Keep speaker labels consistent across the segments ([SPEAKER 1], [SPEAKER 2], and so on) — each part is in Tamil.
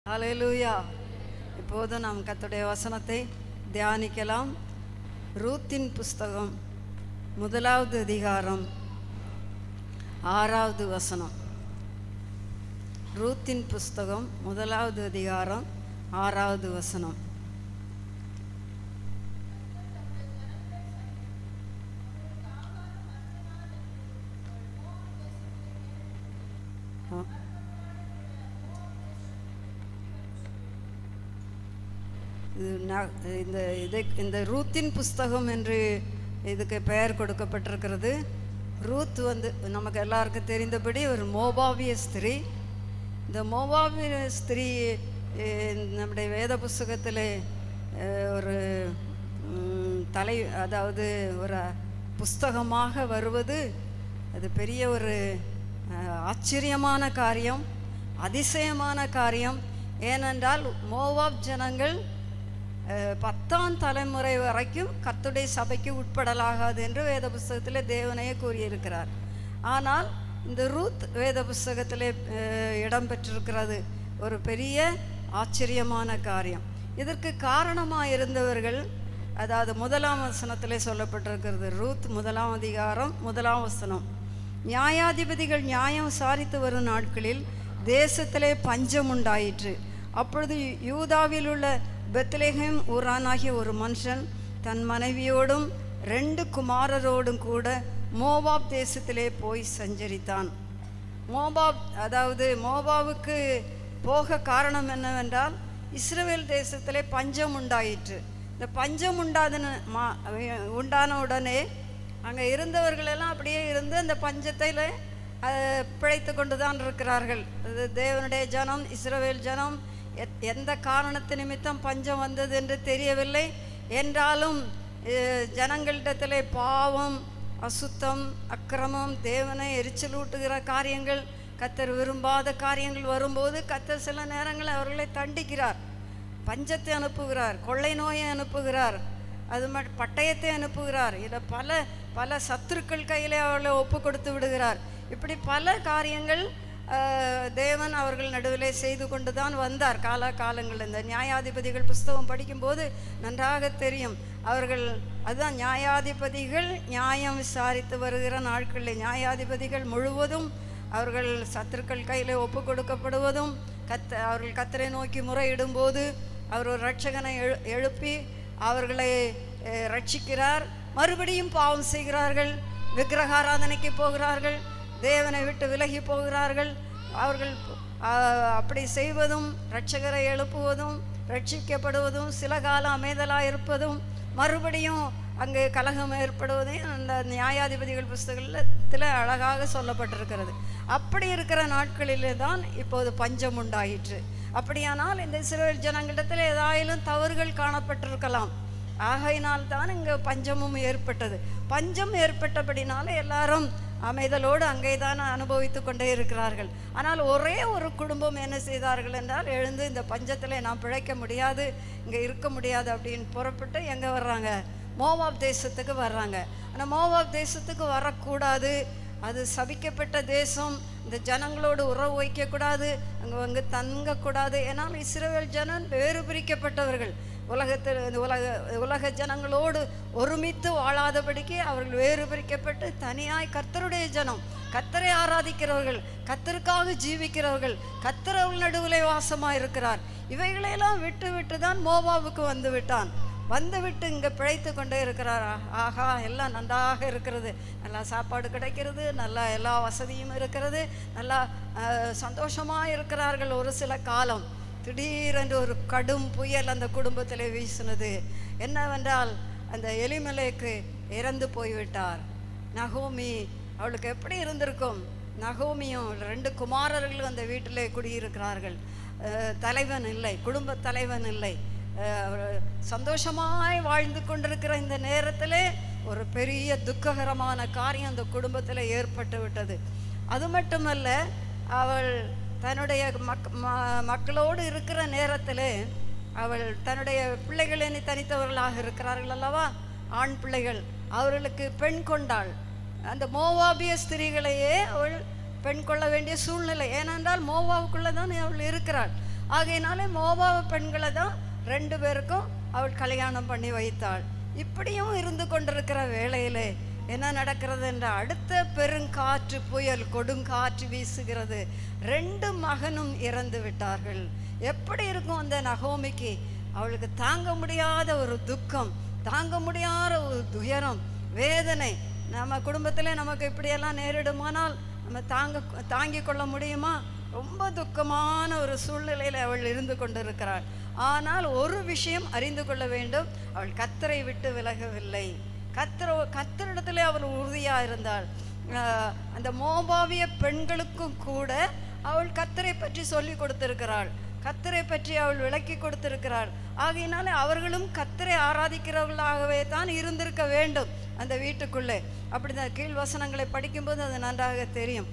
[SPEAKER 1] ஹalleluya இப்போது நாம் கர்த்தருடைய வசனத்தை தியானிக்கலாம் ரூத்தின் புஸ்தகம் முதலாவது அதிகாரம் ஆறாவது வசனம் ரூத்தின் புஸ்தகம் முதலாவது அதிகாரம் ஆறாவது வசனம் ஆ. இது ந- இந்த இதை இந்த ரூத்தின் புஸ்தகம் என்று இதுக்கு பெயர் கொடுக்கப்பட்டிருக்கிறது ரூத் வந்து நமக்கு எல்லாருக்கும் தெரிந்தபடி ஒரு மோபாவிய ஸ்திரீ இந்த மோபாவிய ஸ்திரீ அஹ், நம்முடைய வேத புஸ்தகத்தில் ஒரு ம், தலை அதாவது ஒரு புஸ்தகமாக வருவது அது பெரிய ஒரு அஹ், ஆச்சரியமான காரியம் அதிசயமான காரியம் ஏனென்றால் மோவாப் ஜனங்கள் அஹ், பத்தாம் தலைமுறை வரைக்கும் கர்த்தருடைய சபைக்கு உட்படலாகாது என்று வேத புஸ்தகத்தில் தேவனையே கூறியிருக்கிறார் ஆனால் இந்த ரூத் வேத புஸ்தகத்திலே அஹ், இடம்பெற்றிருக்கிறது ஒரு பெரிய ஆச்சரியமான காரியம் இதற்கு காரணமாக இருந்தவர்கள் அதாவது முதலாம் வசனத்திலே சொல்லப்பட்டிருக்கிறது ரூத் முதலாம் அதிகாரம் முதலாம் வசனம் நியாயாதிபதிகள் நியாயம் விசாரித்து வரும் நாட்களில் தேசத்திலே பஞ்சம் உண்டாயிற்று அப்பொழுது யூதாவில் உள்ள பெத்லேஹேம் ஊரானாகிய ஒரு மனுஷன் தன் மனைவியோடும் ரெண்டு குமாரரோடும் கூட மோவாப் தேசத்திலே போய் சஞ்சரித்தான் மோபாப் அதாவது மோபாவுக்கு போக காரணம் என்னவென்றால் இஸ்ரவேல் தேசத்திலே பஞ்சம் உண்டாயிற்று இந்த பஞ்சம் உண்டாதன மா உண்டான உடனே அங்கே இருந்தவர்களெல்லாம் அப்படியே இருந்து அந்த பஞ்சத்தில் பிழைத்து கொண்டு தான் இருக்கிறார்கள் அது தேவனுடைய ஜனம் இஸ்ரவேல் ஜனம் எத்- எந்த காரணத்து நிமித்தம் பஞ்சம் வந்தது என்று தெரியவில்லை என்றாலும் அஹ், ஜனங்களிடத்திலே பாவம் அசுத்தம் அக்கிரமம் தேவனை எரிச்சலூட்டுகிற காரியங்கள் கத்தர் விரும்பாத காரியங்கள் வரும்போது கத்தர் சில நேரங்களில் அவர்களை தண்டிக்கிறார் பஞ்சத்தை அனுப்புகிறார் கொள்ளை நோயை அனுப்புகிறார் அது மட் பட்டயத்தை அனுப்புகிறார் இதை பல பல சத்துருக்கள் கையிலே அவர்களை ஒப்பு கொடுத்து விடுகிறார் இப்படி பல காரியங்கள் ஆஹ், தேவன் அவர்கள் நடுவிலே செய்து கொண்டு தான் வந்தார் காலா காலங்கள் இந்த நியாயாதிபதிகள் புஸ்தகம் படிக்கும்போது நன்றாக தெரியும் அவர்கள் அதுதான் நியாயாதிபதிகள் நியாயம் விசாரித்து வருகிற நாட்களில் நியாயாதிபதிகள் முழுவதும் அவர்கள் சத்துருக்கள் கையில் ஒப்பு கொடுக்கப்படுவதும் கத்த அவர்கள் கத்தரை நோக்கி முறையிடும்போது அவர் ஒரு ரட்சகனை எழு எழுப்பி அவர்களை அஹ், ரட்சிக்கிறார் மறுபடியும் பாவம் செய்கிறார்கள் விக்கிரகாராதனைக்கு போகிறார்கள் தேவனை விட்டு விலகி போகிறார்கள் அவர்கள் அஹ், அப்படி செய்வதும் ரட்சகரை எழுப்புவதும் ரட்சிக்கப்படுவதும் சில காலம் அமைதலாக இருப்பதும் மறுபடியும் அங்கு கலகம் ஏற்படுவதையும் அந்த நியாயாதிபதிகள் புஸ்தகத்தில் அழகாக சொல்லப்பட்டிருக்கிறது அப்படி இருக்கிற நாட்களிலே தான் இப்போது பஞ்சம் உண்டாயிற்று அப்படியானால் இந்த இஸ்ரவேல் ஜனங்களிடத்தில் ஏதாயிலும் தவறுகள் காணப்பட்டிருக்கலாம் ஆகையினால் தான் இங்கே பஞ்சமும் ஏற்பட்டது பஞ்சம் ஏற்பட்டபடினால எல்லாரும் அமைதலோடு அங்கே தான் அனுபவித்து கொண்டே இருக்கிறார்கள் ஆனால் ஒரே ஒரு குடும்பம் என்ன செய்தார்கள் என்றால் எழுந்து இந்த பஞ்சத்தில் நாம் பிழைக்க முடியாது இங்கே இருக்க முடியாது அப்படின்னு புறப்பட்டு எங்கே வர்றாங்க மோவாப் தேசத்துக்கு வர்றாங்க ஆனால் மோவாப் தேசத்துக்கு வரக்கூடாது அது சபிக்கப்பட்ட தேசம் இந்த ஜனங்களோடு உறவு வைக்கக்கூடாது அங்கே வந்து தங்கக்கூடாது ஏன்னால் இஸ்ரவேல் ஜனம் வேறு பிரிக்கப்பட்டவர்கள் உலகத்தில் இந்த உலக உலக ஜனங்களோடு ஒருமித்து வாழாதபடிக்கு அவர்கள் வேறு பிரிக்கப்பட்டு தனியாய் கர்த்தருடைய ஜனம் கத்தரை ஆராதிக்கிறவர்கள் கத்தருக்காக ஜீவிக்கிறவர்கள் கத்தர் அவர்கள் நடுவிலே வாசமாக இருக்கிறார் இவைகளையெல்லாம் விட்டு விட்டு தான் மோவாவுக்கு வந்து விட்டான் வந்துவிட்டு இங்கே பிழைத்து கொண்டே இருக்கிறார் ஆஹா எல்லாம் நன்றாக இருக்கிறது நல்லா சாப்பாடு கிடைக்கிறது நல்லா எல்லா வசதியும் இருக்கிறது நல்லா சந்தோஷமாக இருக்கிறார்கள் ஒரு சில காலம் திடீரென்று ஒரு கடும் புயல் அந்த குடும்பத்தில் வீசினது என்னவென்றால் அந்த எலிமலைக்கு இறந்து போய்விட்டார் நகோமி அவளுக்கு எப்படி இருந்திருக்கும் நகோமியும் ரெண்டு குமாரர்களும் அந்த வீட்டிலே குடியிருக்கிறார்கள் அஹ், தலைவன் இல்லை குடும்ப தலைவன் இல்லை அஹ், அவர் சந்தோஷமாய் வாழ்ந்து கொண்டிருக்கிற இந்த நேரத்திலே ஒரு பெரிய துக்ககரமான காரியம் அந்த குடும்பத்தில் ஏற்பட்டு விட்டது அது மட்டுமல்ல அவள் தன்னுடைய மக் ம- மக்களோடு இருக்கிற நேரத்தில் அவள் தன்னுடைய பிள்ளைகள் இனி தனித்தவர்களாக இருக்கிறார்கள் அல்லவா ஆண் பிள்ளைகள் அவர்களுக்கு பெண் கொண்டாள் அந்த மோவாபிய ஸ்திரீகளையே அவள் பெண் கொள்ள வேண்டிய சூழ்நிலை ஏனென்றால் மோவாவுக்குள்ளே தான் அவள் இருக்கிறாள் ஆகையினாலே மோபாவ பெண்களை தான் ரெண்டு பேருக்கும் அவள் கல்யாணம் பண்ணி வைத்தாள் இப்படியும் இருந்து கொண்டிருக்கிற வேளையிலே என்ன நடக்கிறது என்ற அடுத்த பெருங்காற்று புயல் கொடுங்காற்று வீசுகிறது ரெண்டு மகனும் இறந்து விட்டார்கள் எப்படி இருக்கும் அந்த நகோமிக்கு அவளுக்கு தாங்க முடியாத ஒரு துக்கம் தாங்க முடியாத ஒரு துயரம் வேதனை நம்ம குடும்பத்தில் நமக்கு இப்படியெல்லாம் நேரிடுமானால் நம்ம தாங்க தாங்கிக் கொள்ள முடியுமா ரொம்ப துக்கமான ஒரு சூழ்நிலையில் அவள் இருந்து கொண்டிருக்கிறாள் ஆனால் ஒரு விஷயம் அறிந்து கொள்ள வேண்டும் அவள் கத்தரை விட்டு விலகவில்லை கத்தர கத்தரிடத்துல அவள் உறுதியாக இருந்தாள் ஆஹ் அந்த மோபாவிய பெண்களுக்கும் கூட அவள் கத்தரை பற்றி சொல்லி கொடுத்திருக்கிறாள் கத்தரை பற்றி அவள் விளக்கி கொடுத்திருக்கிறாள் ஆகையினால அவர்களும் கத்தரை ஆராதிக்கிறவர்களாகவே தான் இருந்திருக்க வேண்டும் அந்த வீட்டுக்குள்ளே அப்படிதான் கீழ் வசனங்களை படிக்கும்போது அது நன்றாக தெரியும்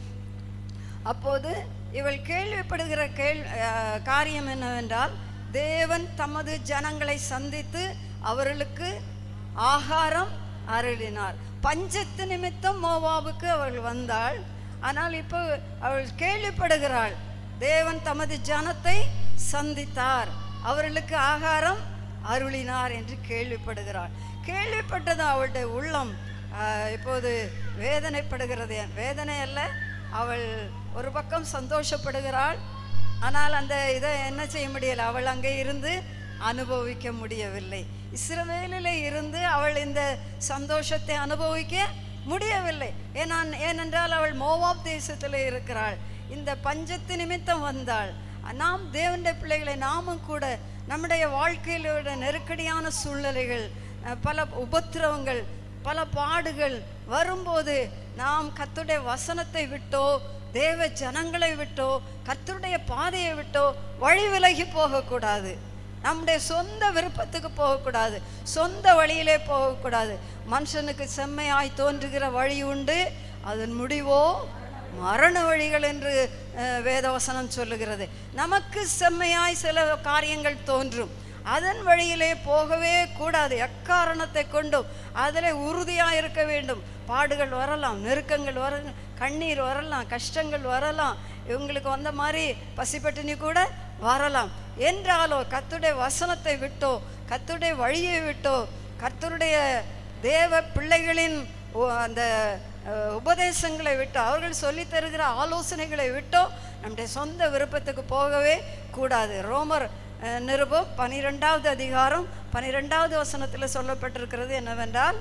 [SPEAKER 1] அப்போது இவள் கேள்விப்படுகிற கேள் அஹ், காரியம் என்னவென்றால் தேவன் தமது ஜனங்களை சந்தித்து அவர்களுக்கு ஆகாரம் அருளினார் பஞ்சத்து நிமித்தம் மோவாவுக்கு அவள் வந்தாள் ஆனால் இப்போ அவள் கேள்விப்படுகிறாள் தேவன் தமது ஜனத்தை சந்தித்தார் அவர்களுக்கு ஆகாரம் அருளினார் என்று கேள்விப்படுகிறாள் கேள்விப்பட்டது அவளுடைய உள்ளம் ஆஹ், இப்போது வேதனைப்படுகிறது வேதனை அல்ல அவள் ஒரு பக்கம் சந்தோஷப்படுகிறாள் ஆனால் அந்த இதை என்ன செய்ய முடியல அவள் அங்கே இருந்து அனுபவிக்க முடியவில்லை இஸ்ரவேலில் இருந்து அவள் இந்த சந்தோஷத்தை அனுபவிக்க முடியவில்லை ஏன்னா ஏனென்றால் அவள் மோவாப் தேசத்தில் இருக்கிறாள் இந்த பஞ்சத்து நிமித்தம் வந்தாள் நாம் தேவனுடைய பிள்ளைகளை நாமும் கூட நம்முடைய வாழ்க்கையில் உள்ள நெருக்கடியான சூழ்நிலைகள் அஹ், பல உபத்திரவங்கள் பல பாடுகள் வரும்போது நாம் கர்த்தருடைய வசனத்தை விட்டோ தேவ ஜனங்களை விட்டோ கர்த்தருடைய பாதையை விட்டோ வழி விலகி போகக்கூடாது நம்முடைய சொந்த விருப்பத்துக்கு போகக்கூடாது சொந்த வழியிலே போகக்கூடாது மனுஷனுக்கு செம்மையாய் தோன்றுகிற வழி உண்டு அதன் முடிவோ மரண வழிகள் என்று அஹ், வேதவசனம் சொல்லுகிறது நமக்கு செம்மையாய் சில காரியங்கள் தோன்றும் அதன் வழியிலே போகவே கூடாது எக்காரணத்தை கொண்டும் அதில் உறுதியாக இருக்க வேண்டும் பாடுகள் வரலாம் நெருக்கங்கள் வர கண்ணீர் வரலாம் கஷ்டங்கள் வரலாம் இவங்களுக்கு வந்த மாதிரி பசிப்பட்டினி கூட வரலாம் என்றாலோ கர்த்தருடைய வசனத்தை விட்டோ கர்த்தருடைய வழியை விட்டோ கர்த்தருடைய தேவ பிள்ளைகளின் ஒ- அந்த அஹ், உபதேசங்களை விட்டோ அவர்கள் சொல்லித் தருகிற ஆலோசனைகளை விட்டோ நம்முடைய சொந்த விருப்பத்துக்கு போகவே கூடாது ரோமர் அஹ், நிருபம் பனிரெண்டாவது அதிகாரம் பனிரெண்டாவது வசனத்தில் சொல்லப்பட்டிருக்கிறது என்னவென்றால்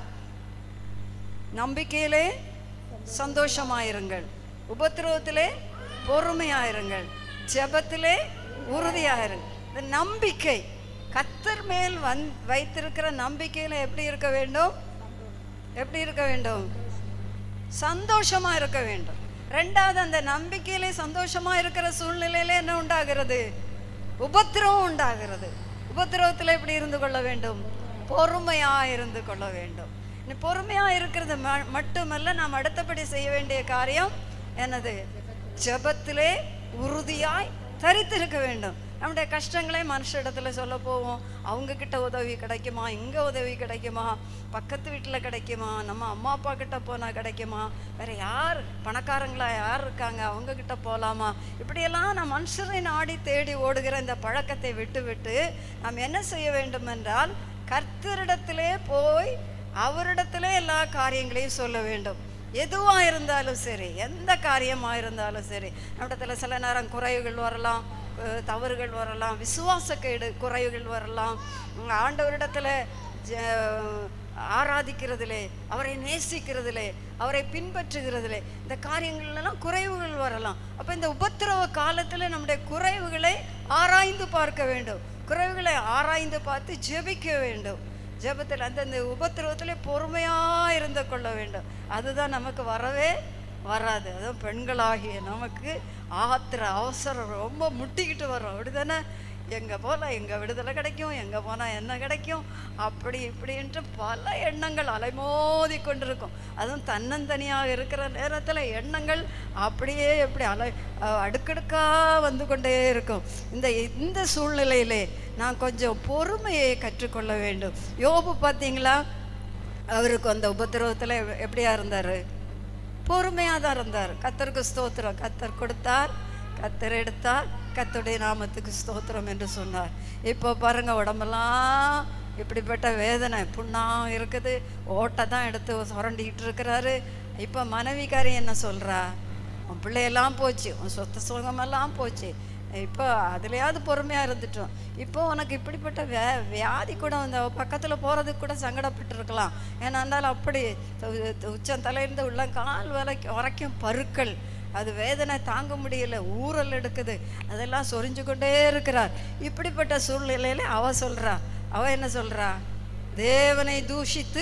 [SPEAKER 1] நம்பிக்கையிலே சந்தோஷமாயிருங்கள் உபத்திரவத்திலே பொறுமையாயிருங்கள் ஜெபத்திலே உறுதியாயிருங்கள் இந்த நம்பிக்கை கத்தர் மேல் வந் வைத்திருக்கிற நம்பிக்கையில எப்படி இருக்க வேண்டும் எப்படி இருக்க வேண்டும் சந்தோஷமா இருக்க வேண்டும் ரெண்டாவது அந்த நம்பிக்கையிலே சந்தோஷமா இருக்கிற சூழ்நிலையில என்ன உண்டாகிறது உபத்திரவம் உண்டாகிறது உபத்திரவத்தில் எப்படி இருந்து கொள்ள வேண்டும் பொறுமையா இருந்து கொள்ள வேண்டும் இந்த பொறுமையா இருக்கிறது ம- மட்டுமல்ல நாம் அடுத்தபடி செய்ய வேண்டிய காரியம் என்னது ஜெபத்திலே உறுதியாய் தரித்திருக்க வேண்டும் நம்முடைய கஷ்டங்களை மனுஷிடத்துல சொல்ல போவோம் அவங்க கிட்ட உதவி கிடைக்குமா இங்க உதவி கிடைக்குமா பக்கத்து வீட்டில் கிடைக்குமா நம்ம அம்மா அப்பா கிட்ட போனா கிடைக்குமா வேற யார் பணக்காரங்களா யார் இருக்காங்க அவங்க கிட்ட போகலாமா இப்படியெல்லாம் நான் மனுஷரை நாடி தேடி ஓடுகிற இந்த பழக்கத்தை விட்டு விட்டு நாம் என்ன செய்ய வேண்டும் என்றால் கர்த்தரிடத்திலே போய் அவரிடத்திலே எல்லா காரியங்களையும் சொல்ல வேண்டும் எதுவாக இருந்தாலும் சரி எந்த காரியமாக இருந்தாலும் சரி நம்மிடத்துல சில நேரம் குறைவுகள் வரலாம் அஹ் தவறுகள் வரலாம் விசுவாசக்கேடு குறைவுகள் வரலாம் உம் ஆண்டவரிடத்துல ஜ- ஆராதிக்கிறதிலே அவரை நேசிக்கிறதிலே அவரை பின்பற்றுகிறதிலே இந்த காரியங்கள்லாம் குறைவுகள் வரலாம் அப்போ இந்த உபத்திரவ காலத்தில் நம்முடைய குறைவுகளை ஆராய்ந்து பார்க்க வேண்டும் குறைவுகளை ஆராய்ந்து பார்த்து ஜெபிக்க வேண்டும் ஜெபத்தில் அந்தந்த உபத்திரவத்தில் பொறுமையாக இருந்து கொள்ள வேண்டும் அதுதான் நமக்கு வரவே வராது அதுவும் பெண்களாகிய நமக்கு ஆத்திர அவசரம் ரொம்ப முட்டிக்கிட்டு வரும் அப்படிதானே எங்கே போனால் எங்கே விடுதலை கிடைக்கும் எங்கே போனால் என்ன கிடைக்கும் அப்படி இப்படின்ட்டு பல எண்ணங்கள் அலைமோதி கொண்டிருக்கும் அதுவும் தன்னந்தனியாக இருக்கிற நேரத்தில் எண்ணங்கள் அப்படியே எப்படி அலை அஹ் அடுக்கடுக்காக வந்து கொண்டே இருக்கும் இந்த இந்த சூழ்நிலையிலே நான் கொஞ்சம் பொறுமையை கற்றுக்கொள்ள வேண்டும் யோபு பார்த்தீங்களா அவருக்கு அந்த உபத்திரவத்தில் எப்படியா இருந்தார் பொறுமையாக தான் இருந்தார் கத்தருக்கு ஸ்தோத்திரம் கத்தர் கொடுத்தார் கத்தர் எடுத்தார் கர்த்தருடைய நாமத்துக்கு ஸ்தோத்திரம் என்று சொன்னார் இப்போ பாருங்க உடம்பெல்லாம் இப்படிப்பட்ட வேதனை புண்ணா இருக்குது ஓட்டை தான் எடுத்து சுரண்டிக்கிட்டு இருக்கிறாரு இப்போ மனைவிக்காரி என்ன சொல்றா உன் பிள்ளையெல்லாம் போச்சு உன் சொத்து சுகமெல்லாம் போச்சு இப்போ அதுலேயாவது பொறுமையாக இருந்துட்டோம் இப்போ உனக்கு இப்படிப்பட்ட வே வியாதி கூட அந்த பக்கத்தில் போகிறதுக்கு கூட சங்கடப்பட்டு இருக்கலாம் ஏன்னா இருந்தாலும் அப்படி து- உச்சம் தலையிருந்து உள்ள கால் வரைக்கும் வரைக்கும் பருக்கள் அது வேதனை தாங்க முடியல ஊறல் எடுக்குது அதெல்லாம் சொரிஞ்சு கொண்டே இருக்கிறார் இப்படிப்பட்ட சூழ்நிலையில அவ சொல்றா அவ என்ன சொல்றா தேவனை தூஷித்து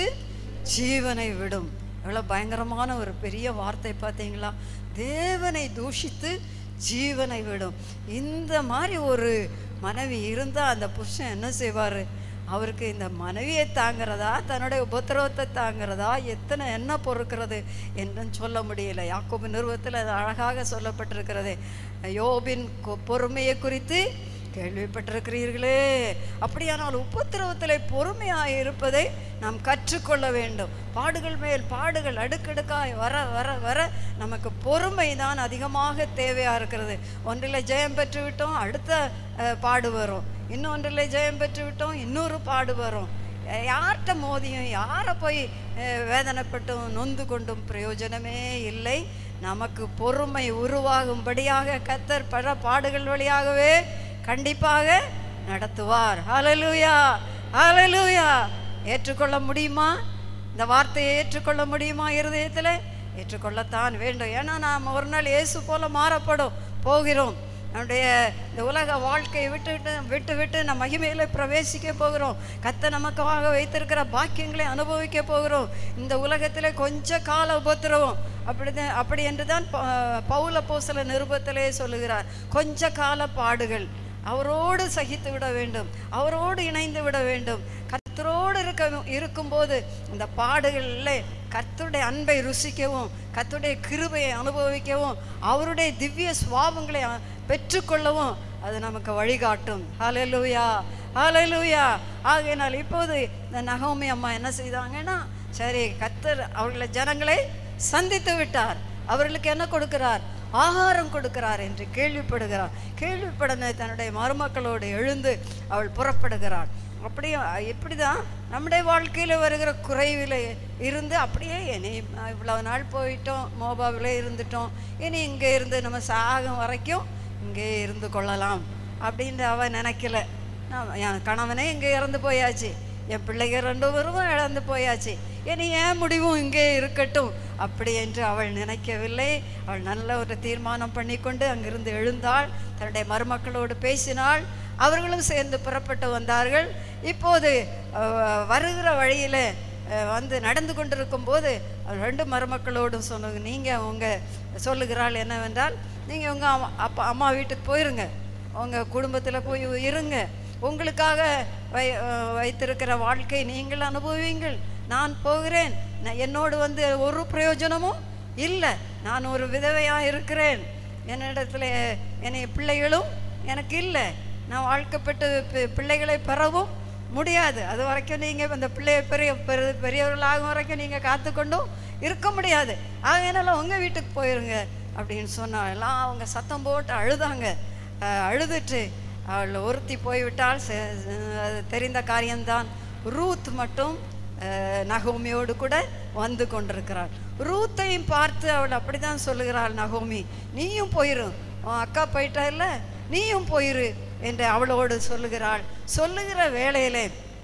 [SPEAKER 1] ஜீவனை விடும் எவ்வளோ பயங்கரமான ஒரு பெரிய வார்த்தை பார்த்தீங்களா தேவனை தூஷித்து ஜீவனை விடும் இந்த மாதிரி ஒரு மனைவி இருந்தால் அந்த புருஷன் என்ன செய்வார் அவருக்கு இந்த மனைவியை தாங்கிறதா தன்னுடைய உபத்திரவத்தை தாங்கிறதா எத்தனை என்ன பொறுக்கிறது என்றும் சொல்ல முடியல யாக்கோபு நிறுவத்தில் அது அழகாக சொல்லப்பட்டிருக்கிறது யோபின் கொ- பொறுமையை குறித்து கேள்விப்பட்டிருக்கிறீர்களே அப்படியானால் உபத்திரவத்தில் பொறுமையாக இருப்பதை நாம் கற்றுக்கொள்ள வேண்டும் பாடுகள் மேல் பாடுகள் அடுக்கடுக்காய் வர வர வர நமக்கு பொறுமை தான் அதிகமாக தேவையாக இருக்கிறது ஒன்றில் ஜெயம் பெற்று விட்டோம் அடுத்த அஹ், பாடு வரும் இன்னொன்றில் ஜெயம் பெற்று விட்டோம் இன்னொரு பாடு வரும் அஹ், யார்கிட்ட மோதியும் யாரை போய் அஹ், வேதனைப்பட்டும் நொந்து கொண்டும் பிரயோஜனமே இல்லை நமக்கு பொறுமை உருவாகும்படியாக கத்தர் பல பாடுகள் வழியாகவே கண்டிப்பாக நடத்துவார் ஹalleluya ஹalleluya ஏற்றுக்கொள்ள முடியுமா இந்த வார்த்தையை ஏற்றுக்கொள்ள முடியுமா இருதயத்தில் ஏற்றுக்கொள்ளத்தான் வேண்டும் ஏன்னா நாம் ஒரு நாள் இயேசு போல மாறப்படும் போகிறோம் நம்முடைய இந்த உலக வாழ்க்கையை விட்டு விட்டு விட்டு விட்டு நம்ம மகிமையில பிரவேசிக்க போகிறோம் கத்த நமக்காக வைத்திருக்கிற பாக்கியங்களை அனுபவிக்க போகிறோம் இந்த உலகத்திலே கொஞ்ச கால உபத்திரவம் அப்படிதான் அப்படி என்று தான் ப- பவுல போசல நிருபத்திலே சொல்லுகிறார் கொஞ்ச கால பாடுகள் அவரோடு சகித்து விட வேண்டும் அவரோடு இணைந்து விட வேண்டும் கர்த்தரோடு இருக்க இருக்கும்போது இந்த பாடுகளில் கர்த்தருடைய அன்பை ருசிக்கவும் கர்த்தருடைய கிருபையை அனுபவிக்கவும் அவருடைய திவ்ய சுவாபங்களை அ- பெற்றுக்கொள்ளவும் அது நமக்கு வழிகாட்டும் ஹalleluya ஹalleluya ஆகையினால் இப்போது இந்த நகோமி அம்மா என்ன செய்தாங்கன்னா சரி கர்த்தர் அவர்களை ஜனங்களை சந்தித்து விட்டார் அவர்களுக்கு என்ன கொடுக்கிறார் ஆகாரம் கொடுக்கிறார் என்று கேள்விப்படுகிறார் கேள்விப்படன தன்னுடைய மருமக்களோடு எழுந்து அவள் புறப்படுகிறாள் அப்படியே இப்படி தான் நம்முடைய வாழ்க்கையில் வருகிற குறைவில் இருந்து அப்படியே இனி இவ்வளவு நாள் போயிட்டோம் மோபாவில் இருந்துட்டோம் இனி இங்கே இருந்து நம்ம சாகும் வரைக்கும் இங்கே இருந்து கொள்ளலாம் அப்படின்ட்டு அவன் நினைக்கல நான் என் கணவனே இங்கே இறந்து போயாச்சு என் பிள்ளைங்க ரெண்டு பேரும் இழந்து போயாச்சு இனி ஏன் முடிவும் இங்கே இருக்கட்டும் அப்படி என்று அவள் நினைக்கவில்லை அவள் நல்ல ஒரு தீர்மானம் பண்ணிக்கொண்டு அங்கிருந்து எழுந்தாள் தன்னுடைய மருமக்களோடு பேசினாள் அவர்களும் சேர்ந்து புறப்பட்டு வந்தார்கள் இப்போது அஹ், வருகிற வழியில் வந்து நடந்து கொண்டிருக்கும் போது ரெண்டு மருமக்களோடும் சொன்னாங்க நீங்கள் உங்கள் சொல்லுகிறாள் என்னவென்றால் நீங்கள் உங்கள் அம்மா அப்பா அம்மா வீட்டுக்கு போயிருங்க உங்கள் குடும்பத்தில் போய் இருங்க உங்களுக்காக வை அஹ் வைத்திருக்கிற வாழ்க்கை நீங்கள் அனுபவியுங்கள் நான் போகிறேன் நான் என்னோடு வந்து ஒரு பிரயோஜனமும் இல்லை நான் ஒரு விதவையாக இருக்கிறேன் என்னிடத்துல என்னை பிள்ளைகளும் எனக்கு இல்லை நான் வாழ்க்கப்பட்டு பி- பிள்ளைகளை பெறவும் முடியாது அது வரைக்கும் நீங்கள் இந்த பிள்ளைய பெரிய பெரிய பெரியவர்களாகும் வரைக்கும் நீங்கள் காத்துக்கொண்டும் இருக்க முடியாது ஆகையினால உங்கள் வீட்டுக்கு போயிருங்க அப்படின்னு சொன்னா எல்லாம் அவங்க சத்தம் போட்டு அழுதாங்க அஹ் அழுதுட்டு அவள் ஒருத்தி போய்விட்டால் செ- அது தெரிந்த காரியம்தான் ரூத் மட்டும் அஹ், நகோமியோடு கூட வந்து கொண்டிருக்கிறாள் ரூத்தையும் பார்த்து அவள் அப்படிதான் சொல்லுகிறாள் நகோமி நீயும் போயிரு உன் அக்கா போயிட்டா இல்லை நீயும் போயிரு என்று அவளோடு சொல்லுகிறாள் சொல்லுகிற வேளையிலே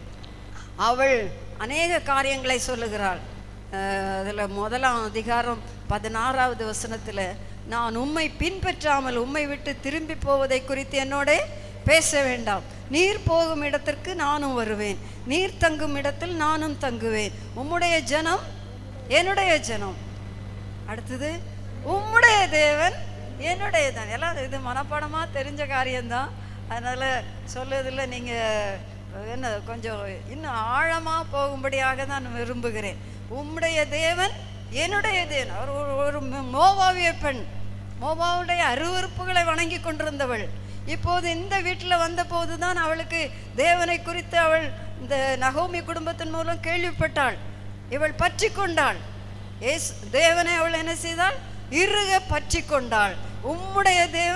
[SPEAKER 1] அவள் அநேக காரியங்களை சொல்லுகிறாள் அதில் முதலாம் அதிகாரம் பதினாறாவது வசனத்தில் நான் உம்மை பின்பற்றாமல் உம்மை விட்டு திரும்பி போவதை குறித்து என்னோட பேச வேண்டாம் நீர் போகும் இடத்திற்கு நானும் வருவேன் நீர் தங்கும் இடத்தில் நானும் தங்குவேன் உம்முடைய ஜனம் என்னுடைய ஜனம் அடுத்தது உம்முடைய தேவன் என்னுடைய தான் எல்லாம் இது மனப்பாடமாக தெரிஞ்ச காரியம்தான் அதனால் சொல்லுறதுல நீங்கள் என்ன கொஞ்சம் இன்னும் ஆழமாக போகும்படியாக தான் நான் விரும்புகிறேன் உம்முடைய தேவன் என்னுடைய தேவன் அவர் ஒரு- ஒரு மோவாவிய பெண் மோவாவுடைய அருவருப்புகளை வணங்கி கொண்டிருந்தவள் இப்போது இந்த வீட்டில் வந்தபோது தான் அவளுக்கு தேவனை குறித்து அவள் இந்த நகோமி குடும்பத்தின் மூலம் கேள்விப்பட்டாள் இவள் பற்றி கொண்டாள் ஏசு தேவனை அவள் என்ன செய்தாள் இறுக பற்றி கொண்டாள் உம்முடைய தேவன்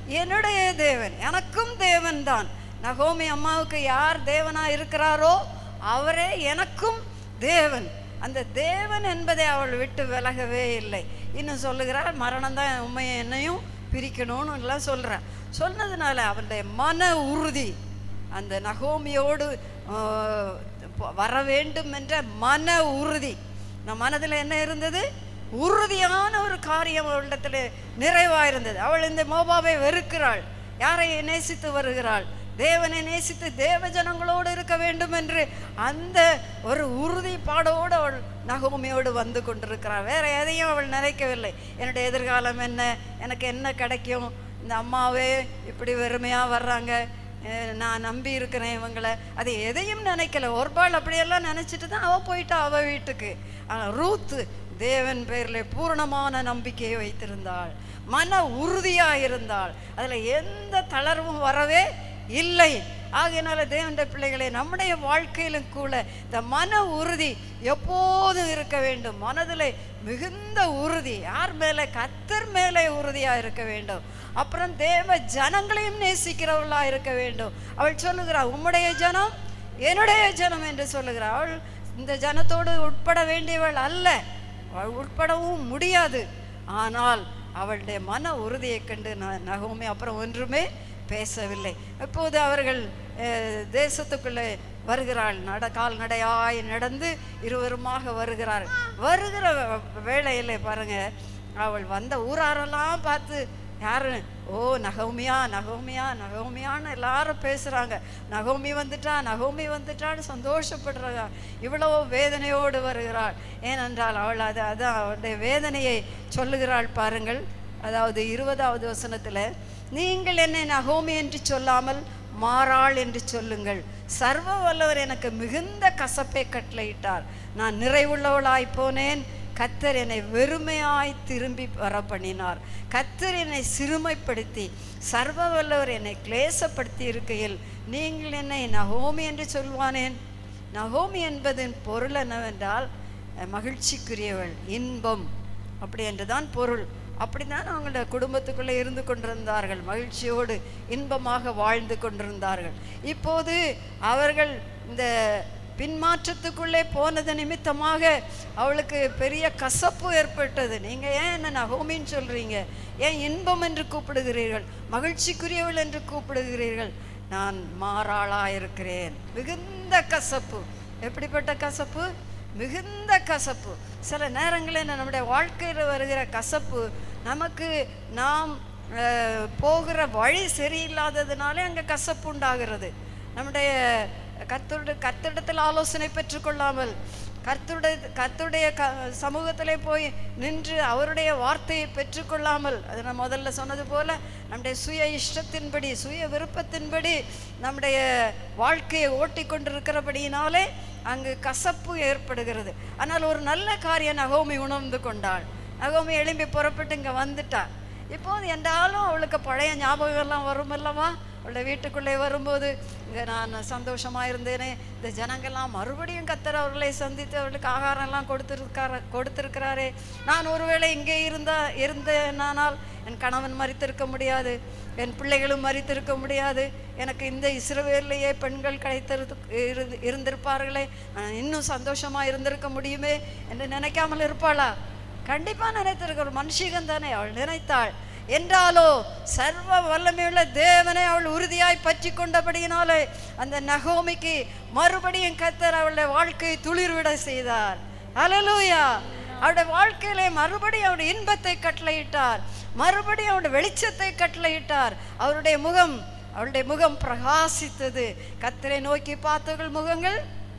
[SPEAKER 1] என்னுடைய தேவன் எனக்கும் தேவன் தான் நகோமி அம்மாவுக்கு யார் தேவனா இருக்கிறாரோ அவரே எனக்கும் தேவன் அந்த தேவன் என்பதை அவள் விட்டு விலகவே இல்லை இன்னும் சொல்லுகிறார் மரணம் தான் உண்மையை என்னையும் பிரிக்கணும்னு எல்லாம் சொல்கிறார் சொன்னதுனால அவளுடைய மன உறுதி அந்த நகோமியோடு ஆஹ், வர வேண்டும் என்ற மன உறுதி நம் மனதில் என்ன இருந்தது உறுதியான ஒரு காரியம் அவளிடத்தில் நிறைவாக இருந்தது அவள் இந்த மோபாவை வெறுக்கிறாள் யாரை நேசித்து வருகிறாள் தேவனை நேசித்து தேவ ஜனங்களோடு இருக்க வேண்டும் என்று அந்த ஒரு உறுதிப்பாடோடு அவள் நகோமியோடு வந்து கொண்டிருக்கிறாள் வேற எதையும் அவள் நினைக்கவில்லை என்னுடைய எதிர்காலம் என்ன எனக்கு என்ன கிடைக்கும் இந்த அம்மாவே இப்படி வெறுமையாக வர்றாங்க அஹ் நான் நம்பி இருக்கிறேன் இவங்களை அது எதையும் நினைக்கல ஒருபாள் அப்படியெல்லாம் நினச்சிட்டு தான் அவள் போயிட்டா அவள் வீட்டுக்கு ஆனால் ரூத்து தேவன் பேரில் பூரணமான நம்பிக்கையை வைத்திருந்தாள் மன உறுதியாக இருந்தாள் அதில் எந்த தளர்வும் வரவே இல்லை ஆகையினால தேவனுடைய பிள்ளைகளே நம்முடைய வாழ்க்கையிலும் கூட இந்த மன உறுதி எப்போதும் இருக்க வேண்டும் மனதில் மிகுந்த உறுதி யார் மேலே கத்தர் மேலே உறுதியாக இருக்க வேண்டும் அப்புறம் தேவ ஜனங்களையும் நேசிக்கிறவளாக இருக்க வேண்டும் அவள் சொல்லுகிறாள் உம்முடைய ஜனம் என்னுடைய ஜனம் என்று சொல்லுகிறாள் அவள் இந்த ஜனத்தோடு உட்பட வேண்டியவள் அல்ல அவள் உட்படவும் முடியாது ஆனால் அவளுடைய மன உறுதியை கண்டு ந நகோமி அப்புறம் ஒன்றுமே பேசவில்லை இப்போது அவர்கள் அஹ், தேசத்துக்குள்ளே வருகிறாள் நட கால்நடையாய் நடந்து இருவருமாக வருகிறாள் வருகிற வே- வேளையிலே பாருங்க அவள் வந்த ஊராரெல்லாம் பார்த்து யாரு ஓ நகோமியா நகோமியா நகோமியான்னு எல்லாரும் பேசுகிறாங்க நகோமி வந்துட்டா நகோமி வந்துட்டான்னு சந்தோஷப்படுறாங்க இவ்வளோ வேதனையோடு வருகிறாள் ஏனென்றால் அவள் அது அதான் அவளுடைய வேதனையை சொல்லுகிறாள் பாருங்கள் அதாவது இருபதாவது வசனத்தில் நீங்கள் என்னை நகோமி என்று சொல்லாமல் மாறாள் என்று சொல்லுங்கள் சர்வ வல்லவர் எனக்கு மிகுந்த கசப்பை கட்டளையிட்டார் நான் நிறைவுள்ளவளாய் போனேன் கத்தர் என்னை வெறுமையாய் திரும்பி வர பண்ணினார் கத்தர் என்னை சிறுமைப்படுத்தி சர்வ வல்லவர் என்னை கிளேசப்படுத்தி இருக்கையில் நீங்கள் என்னை நகோமி என்று சொல்வானேன் நகோமி என்பதன் பொருள் என்னவென்றால் அஹ், மகிழ்ச்சிக்குரியவள் இன்பம் அப்படி என்றுதான் பொருள் அப்படிதான் அவங்களோட குடும்பத்துக்குள்ளே இருந்து கொண்டிருந்தார்கள் மகிழ்ச்சியோடு இன்பமாக வாழ்ந்து கொண்டிருந்தார்கள் இப்போது அவர்கள் இந்த பின்மாற்றத்துக்குள்ளே போனது நிமித்தமாக அவளுக்கு பெரிய கசப்பு ஏற்பட்டது நீங்கள் ஏன் என்ன நகோமின்னு சொல்கிறீங்க ஏன் இன்பம் என்று கூப்பிடுகிறீர்கள் மகிழ்ச்சிக்குரியவள் என்று கூப்பிடுகிறீர்கள் நான் மாறாளாக இருக்கிறேன் மிகுந்த கசப்பு எப்படிப்பட்ட கசப்பு மிகுந்த கசப்பு சில நேரங்களில் நம்முடைய வாழ்க்கையில் வருகிற கசப்பு நமக்கு நாம் அஹ், போகிற வழி சரியில்லாததுனாலே அங்கே கசப்பு உண்டாகிறது நம்முடைய கர்த்தருடைய கர்த்தரிடத்தில் ஆலோசனை பெற்றுக்கொள்ளாமல் கர்த்தருடைய கர்த்தருடைய க சமூகத்திலே போய் நின்று அவருடைய வார்த்தையை பெற்றுக்கொள்ளாமல் அது நான் முதல்ல சொன்னது போல நம்முடைய சுய இஷ்டத்தின்படி சுய விருப்பத்தின்படி நம்முடைய வாழ்க்கையை ஓட்டி கொண்டிருக்கிறபடியினாலே அங்கு கசப்பு ஏற்படுகிறது ஆனால் ஒரு நல்ல காரியம் நகோமி உணர்ந்து கொண்டாள் நகோமி எழும்பி புறப்பட்டு இங்கே வந்துட்டா இப்போது என்றாலும் அவளுக்கு பழைய ஞாபகம்லாம் வரும் அல்லவா அவளுடைய வீட்டுக்குள்ளே வரும்போது இங்கே நான் சந்தோஷமாக இருந்தேனே இந்த ஜனங்கள்லாம் மறுபடியும் கத்தர் அவர்களை சந்தித்து அவர்களுக்கு ஆகாரம்லாம் கொடுத்துருக்கார கொடுத்துருக்கிறாரே நான் ஒருவேளை இங்கே இருந்தா இருந்தேனானால் என் கணவன் மறித்திருக்க முடியாது என் பிள்ளைகளும் மறித்திருக்க முடியாது எனக்கு இந்த இஸ்ரவேலையே பெண்கள் கிடைத்திரு இருந்து இருந்திருப்பார்களே நான் இன்னும் சந்தோஷமாக இருந்திருக்க முடியுமே என்று நினைக்காமல் இருப்பாளா கண்டிப்பாக நினைத்திருக்கிற ஒரு மனுஷிகன் தானே அவள் நினைத்தாள் என்றாலோ சர்வ வல்லமையுள்ள தேவனை அவள் உறுதியாய் பற்றி கொண்டபடியினாலே அந்த நகோமிக்கு மறுபடியும் கத்தர் அவளுடைய வாழ்க்கையை துளிர்விட செய்தார் அலலூயா அவருடைய வாழ்க்கையிலே மறுபடியும் அவருடைய இன்பத்தை கட்டளையிட்டார் மறுபடியும் அவருடைய வெளிச்சத்தை கட்டளையிட்டார் அவருடைய முகம் அவளுடைய முகம் பிரகாசித்தது கத்தரை நோக்கி பார்த்தவர்கள் முகங்கள்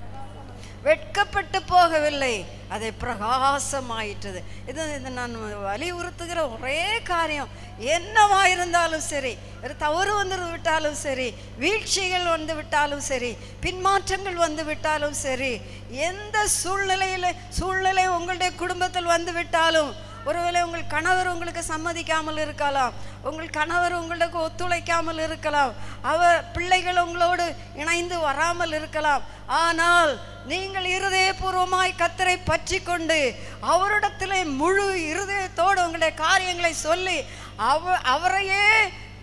[SPEAKER 1] வெட்கப்பட்டு போகவில்லை அதை பிரகாசமாயிட்டது இது இது நான் வலியுறுத்துகிற ஒரே காரியம் என்னவா இருந்தாலும் சரி ஒரு தவறு வந்து விட்டாலும் சரி வீழ்ச்சிகள் வந்து விட்டாலும் சரி பின்மாற்றங்கள் வந்து விட்டாலும் சரி எந்த சூழ்நிலையில் சூழ்நிலை உங்களுடைய குடும்பத்தில் வந்து விட்டாலும் ஒருவேளை உங்கள் கணவர் உங்களுக்கு சம்மதிக்காமல் இருக்கலாம் உங்கள் கணவர் உங்களுக்கு ஒத்துழைக்காமல் இருக்கலாம் அவர் பிள்ளைகள் உங்களோடு இணைந்து வராமல் இருக்கலாம் ஆனால் நீங்கள் இருதயபூர்வமாய் கத்தரை பற்றி கொண்டு அவரிடத்திலே முழு இருதயத்தோடு உங்களுடைய காரியங்களை சொல்லி அவ அவரையே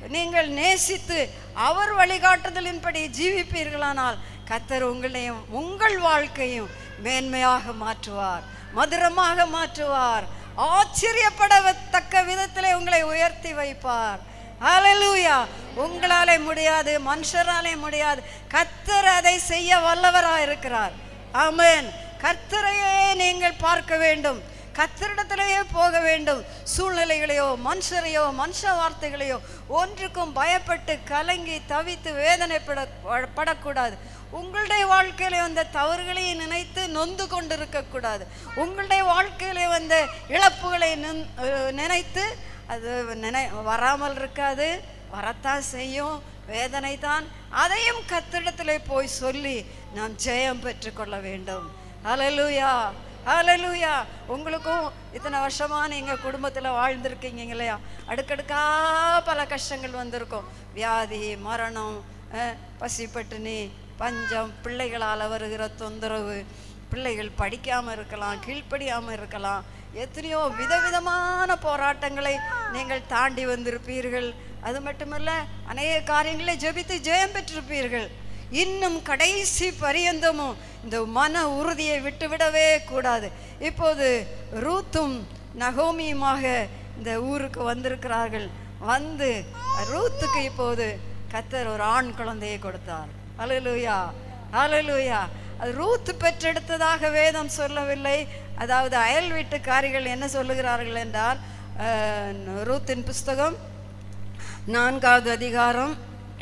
[SPEAKER 1] நீங்கள் நேசித்து அவர் வழிகாட்டுதலின்படி ஜீவிப்பீர்களானால் கத்தர் உங்களையும் உங்கள் வாழ்க்கையும் மேன்மையாக மாற்றுவார் மதுரமாக மாற்றுவார் ஆச்சரியப்படத்தக்க விதத்திலே உங்களை உயர்த்தி வைப்பார் ஹalleluya உங்களாலே முடியாது மனுஷராலே முடியாது கர்த்தர் அதை செய்ய வல்லவராக இருக்கிறார் ஆமென் கர்த்தரையே நீங்கள் பார்க்க வேண்டும் கர்த்தரிடத்திலேயே போக வேண்டும் சூழ்நிலைகளையோ மனுஷரையோ மனுஷ வார்த்தைகளையோ ஒன்றுக்கும் பயப்பட்டு கலங்கி தவித்து வேதனைப்பட படக்கூடாது உங்களுடைய வாழ்க்கையில வந்த தவறுகளை நினைத்து நொந்து கொண்டிருக்கக்கூடாது உங்களுடைய வாழ்க்கையில வந்த இழப்புகளை நின்- அஹ் நினைத்து அது நினை வராமல் இருக்காது வரத்தான் செய்யும் வேதனை தான் அதையும் கத்திடத்திலே போய் சொல்லி நாம் ஜெயம் பெற்றுக்கொள்ள வேண்டும் ஹalleluya ஹalleluya உங்களுக்கும் இத்தனை வருஷமா நீங்க குடும்பத்துல வாழ்ந்திருக்கீங்க இல்லையா அடுக்கடுக்கா பல கஷ்டங்கள் வந்திருக்கும் வியாதி மரணம் அஹ், பசி பட்டினி பஞ்சம் பிள்ளைகளால் வருகிற தொந்தரவு பிள்ளைகள் படிக்காம இருக்கலாம் கீழ்ப்படியாம இருக்கலாம் எத்தனையோ விதவிதமான போராட்டங்களை நீங்கள் தாண்டி வந்திருப்பீர்கள் அது மட்டுமல்ல அநேக காரியங்களை ஜெபித்து ஜெயம் பெற்றிருப்பீர்கள் இன்னும் கடைசி பரியந்தமும் இந்த மன உறுதியை விட்டுவிடவே கூடாது இப்போது ரூத்தும் நகோமியுமாக இந்த ஊருக்கு வந்திருக்கிறார்கள் வந்து ரூத்துக்கு இப்போது கத்தர் ஒரு ஆண் குழந்தையை கொடுத்தார் அலலுயா அலலுயா அது ரூத் பெற்றெடுத்ததாக வேதம் சொல்லவில்லை அதாவது அயல் வீட்டுக்காரிகள் என்ன சொல்லுகிறார்கள் என்றால் அஹ், ரூத்தின் புஸ்தகம் நான்காவது அதிகாரம்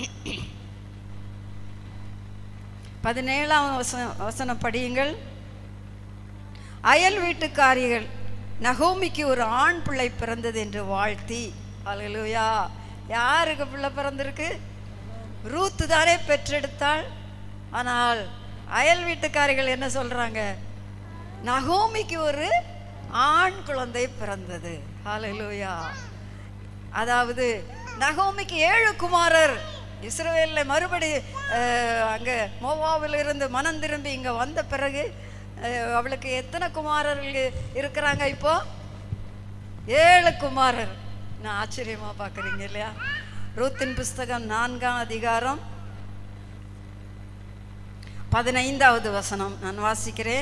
[SPEAKER 1] பதினேழாம் வசன வசனம் படியுங்கள் அயல் வீட்டுக்காரிகள் நகோமிக்கு ஒரு ஆண் பிள்ளை பிறந்தது என்று வாழ்த்தி அல்லேலூயா யாருக்கு பிள்ளை பிறந்திருக்கு ரூத்து தானே பெற்றெடுத்தாள் ஆனால் அயல் வீட்டுக்காரிகள் என்ன சொல்றாங்க நகோமிக்கு ஒரு ஆண் குழந்தை பிறந்தது ஹalleluya அதாவது நகோமிக்கு ஏழு குமாரர் இஸ்ரவேலில் மறுபடி அஹ், அங்க மோவாவில் இருந்து மனம் திரும்பி இங்க வந்த பிறகு அஹ், அவளுக்கு எத்தனை குமாரர்கள் இருக்கிறாங்க இப்போ ஏழு குமாரர் நான் ஆச்சரியமா பார்க்குறீங்க இல்லையா ரூத்தின் புஸ்தகம் நான்காம் அதிகாரம் பதினைந்தாவது வசனம் நான் வாசிக்கிறேன்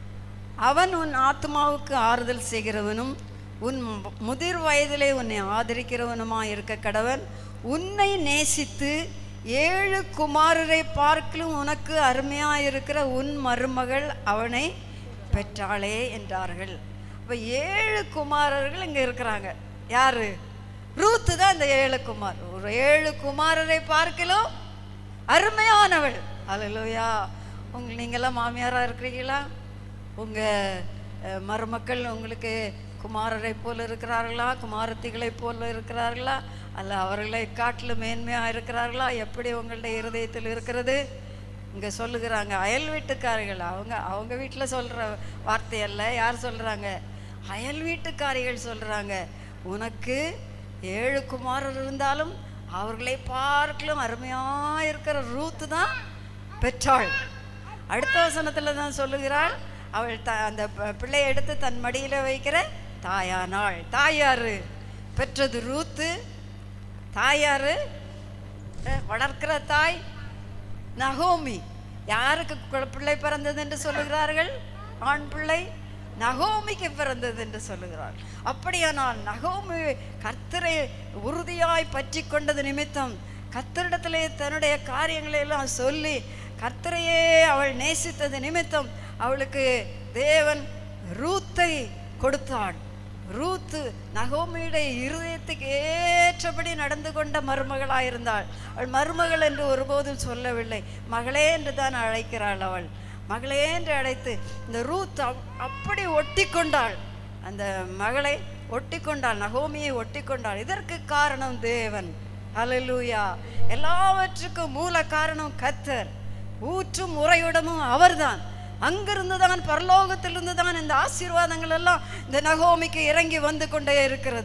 [SPEAKER 1] அவன் உன் ஆத்மாவுக்கு ஆறுதல் செய்கிறவனும் உன் முதிர் வயதிலே உன்னை ஆதரிக்கிறவனுமா இருக்க கடவன் உன்னை நேசித்து ஏழு குமாரரை பார்க்கலும் உனக்கு அருமையா இருக்கிற உன் மருமகள் அவனை பெற்றாளே என்றார்கள் அப்ப ஏழு குமாரர்கள் இங்க இருக்கிறாங்க யாரு ரூத்து தான் இந்த ஏழு குமார் ஒரு ஏழு குமாரரை பார்க்கலும் அருமையானவள் அல்லேலூயா உங்க நீங்களாம் மாமியாரா இருக்கிறீங்களா உங்க அஹ், மருமக்கள் உங்களுக்கு குமாரரை போல இருக்கிறார்களா குமாரத்திகளை போல இருக்கிறார்களா அல்ல அவர்களை காட்டிலும் மேன்மையா இருக்கிறார்களா எப்படி உங்களுடைய இருதயத்தில் இருக்கிறது இங்க சொல்லுகிறாங்க அயல் வீட்டுக்காரிகள் அவங்க அவங்க வீட்டுல சொல்ற வார்த்தை அல்ல யார் சொல்றாங்க அயல் வீட்டுக்காரிகள் சொல்றாங்க உனக்கு ஏழு குமாரர் இருந்தாலும் அவர்களை பார்க்கலும் அருமையா இருக்கிற ரூத்து தான் பெற்றாள் அடுத்த வசனத்துல தான் சொல்லுகிறாள் அவள் த அந்த ப- பிள்ளையை எடுத்து தன் மடியில வைக்கிற தாயானாள் தாயாரு பெற்றது ரூத்து தாயாரு அஹ், வளர்க்கிற தாய் நகோமி யாருக்கு கு- பிள்ளை பிறந்தது என்று சொல்லுகிறார்கள் ஆண் பிள்ளை நகோமிக்கு பிறந்தது என்று சொல்லுகிறார் அப்படியானால் நகோமி கர்த்தரை உறுதியாய் பற்றி கொண்டது நிமித்தம் கர்த்தரிடத்திலே தன்னுடைய காரியங்களை எல்லாம் சொல்லி கர்த்தரையே அவள் நேசித்தது நிமித்தம் அவளுக்கு தேவன் ரூத்தை கொடுத்தாள் ரூத்து நகோமியுடைய இருதயத்துக்கு ஏற்றபடி நடந்து கொண்ட மருமகளாயிருந்தாள் அவள் மருமகள் என்று ஒருபோதும் சொல்லவில்லை மகளே என்று தான் அழைக்கிறாள் அவள் மகளே என்று அழைத்து இந்த ரூத் அப்- அப்படி ஒட்டி கொண்டாள் அந்த மகளை ஒட்டி கொண்டாள் நகோமியை ஒட்டி கொண்டாள் இதற்கு காரணம் தேவன் ஹalleluya எல்லாவற்றுக்கும் மூல காரணம் கத்தர் ஊற்றும் உறைவிடமும் அவர்தான் அங்கிருந்து தான் பரலோகத்திலிருந்து தான் இந்த ஆசீர்வாதங்கள் எல்லாம் இந்த நகோமிக்கு இறங்கி வந்து கொண்டே இருக்கிறது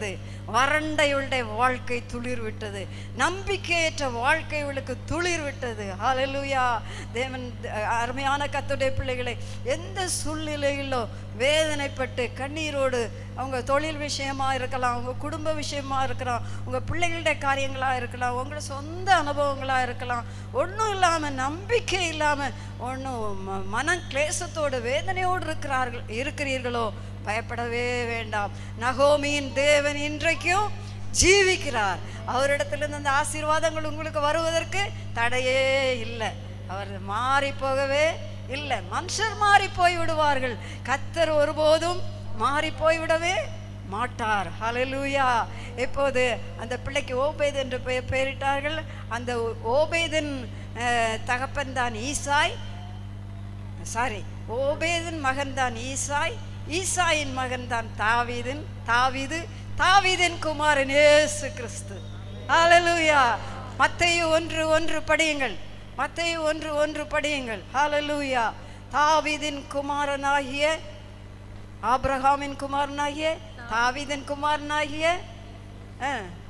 [SPEAKER 1] வறண்ட இவளுடைய வாழ்க்கை துளிர் விட்டது நம்பிக்கையற்ற வாழ்க்கை இவளுக்கு துளிர் விட்டது ஹalleluya தேவன் அஹ், அருமையான கத்துடைய பிள்ளைகளை எந்த சூழ்நிலையிலோ வேதனைப்பட்டு கண்ணீரோடு அவங்க தொழில் விஷயமா இருக்கலாம் அவங்க குடும்ப விஷயமா இருக்கலாம் உங்க பிள்ளைகளுடைய காரியங்களா இருக்கலாம் உங்களோட சொந்த அனுபவங்களா இருக்கலாம் ஒன்றும் இல்லாம நம்பிக்கை இல்லாம ஒன்றும் மன கிளேசத்தோடு வேதனையோடு இருக்கிறார்கள் இருக்கிறீர்களோ பயப்படவே வேண்டாம் நகோமியின் தேவன் இன்றைக்கும் ஜீவிக்கிறார் அவரிடத்திலிருந்து அந்த ஆசீர்வாதங்கள் உங்களுக்கு வருவதற்கு தடையே இல்லை அவர் மாறி போகவே இல்லை மனுஷர் மாறி போய் விடுவார்கள் கத்தர் ஒருபோதும் மாறி போய்விடவே மாட்டார் ஹalleluya இப்போது அந்த பிள்ளைக்கு ஓபேத் என்று பெயர் பெயரிட்டார்கள் அந்த ஓபேதின் தகப்பன் தான் ஈசாய் சாரி ஓபேதின் மகன்தான் ஈசாய் ஈசாயின் மகன்தான் தாவீதின் தாவீது தாவீதின் குமாரன் இயேசு கிறிஸ்து ஹalleluya மத்தேயு ஒன்று ஒன்று படியுங்கள் மத்தேயு ஒன்று ஒன்று படியுங்கள் ஹalleluya தாவீதின் குமாரனாகிய ஆபிரகாமின் குமாரனாகிய தாவீதின் குமாரனாகிய ஆ,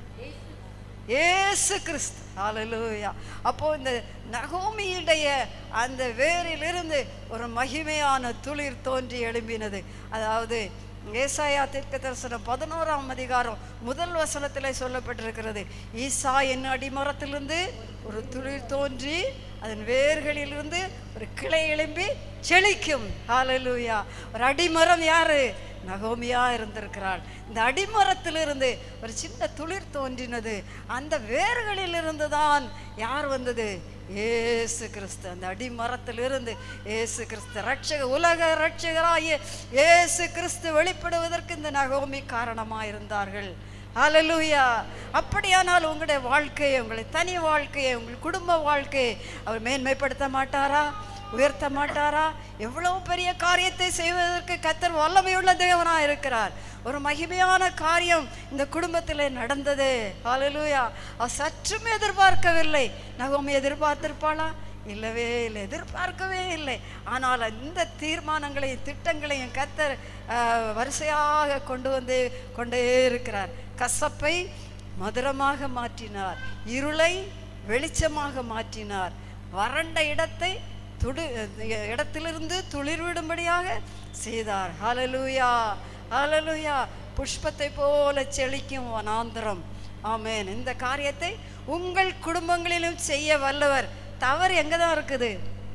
[SPEAKER 1] இயேசு கிறிஸ்து ஹalleluya அப்போ இந்த நகோமியுடைய அந்த வேரிலிருந்து ஒரு மகிமையான துளிர் தோன்றி எழும்பினது அதாவது ஏசாயா தீர்க்க தரிசனம் பதினோராம் அதிகாரம் முதல் வசனத்திலே சொல்லப்பட்டிருக்கிறது ஈசா என் அடிமரத்திலிருந்து ஒரு துளிர் தோன்றி அதன் வேர்களிலிருந்து ஒரு கிளை எழும்பி செழிக்கும் ஹalleluya ஒரு அடிமரம் யாரு நகோமியா இருந்திருக்கிறாள் இந்த அடிமரத்திலிருந்து ஒரு சின்ன துளிர் தோன்றினது அந்த வேர்களிலிருந்து தான் யார் வந்தது ஏசு கிறிஸ்து அந்த அடிமரத்திலிருந்து ஏசு கிறிஸ்து ரட்சக உலக ரட்சகராகிய ஏசு கிறிஸ்து வெளிப்படுவதற்கு இந்த நகோமி காரணமாக இருந்தார்கள் ஹalleluya அப்படியானால் உங்களுடைய வாழ்க்கையை உங்களுடைய தனி வாழ்க்கையை உங்கள் குடும்ப வாழ்க்கையை அவர் மேன்மைப்படுத்த மாட்டாரா உயர்த்த மாட்டாரா எவ்வளவு பெரிய காரியத்தை செய்வதற்கு கத்தர் வல்லமையுள்ள தேவனா இருக்கிறார் ஒரு மகிமையான காரியம் இந்த குடும்பத்தில் நடந்தது ஹalleluya அவர் சற்றும் எதிர்பார்க்கவில்லை நகோமி எதிர்பார்த்திருப்பாளா இல்லவே இல்லை எதிர்பார்க்கவே இல்லை ஆனால் இந்த தீர்மானங்களையும் திட்டங்களையும் கத்தர் ஆஹ், வரிசையாக கொண்டு வந்து கொண்டே இருக்கிறார் கசப்பை மதுரமாக மாற்றினார் இருளை வெளிச்சமாக மாற்றினார் வறண்ட இடத்தை துடு இடத்திலிருந்து துளிர்விடும்படியாக செய்தார் ஹalleluya ஹalleluya புஷ்பத்தை போல செழிக்கும் வனாந்தரம் ஆமென் இந்த காரியத்தை உங்கள் குடும்பங்களிலும் செய்ய வல்லவர் தவறு எங்கே தான் இருக்குது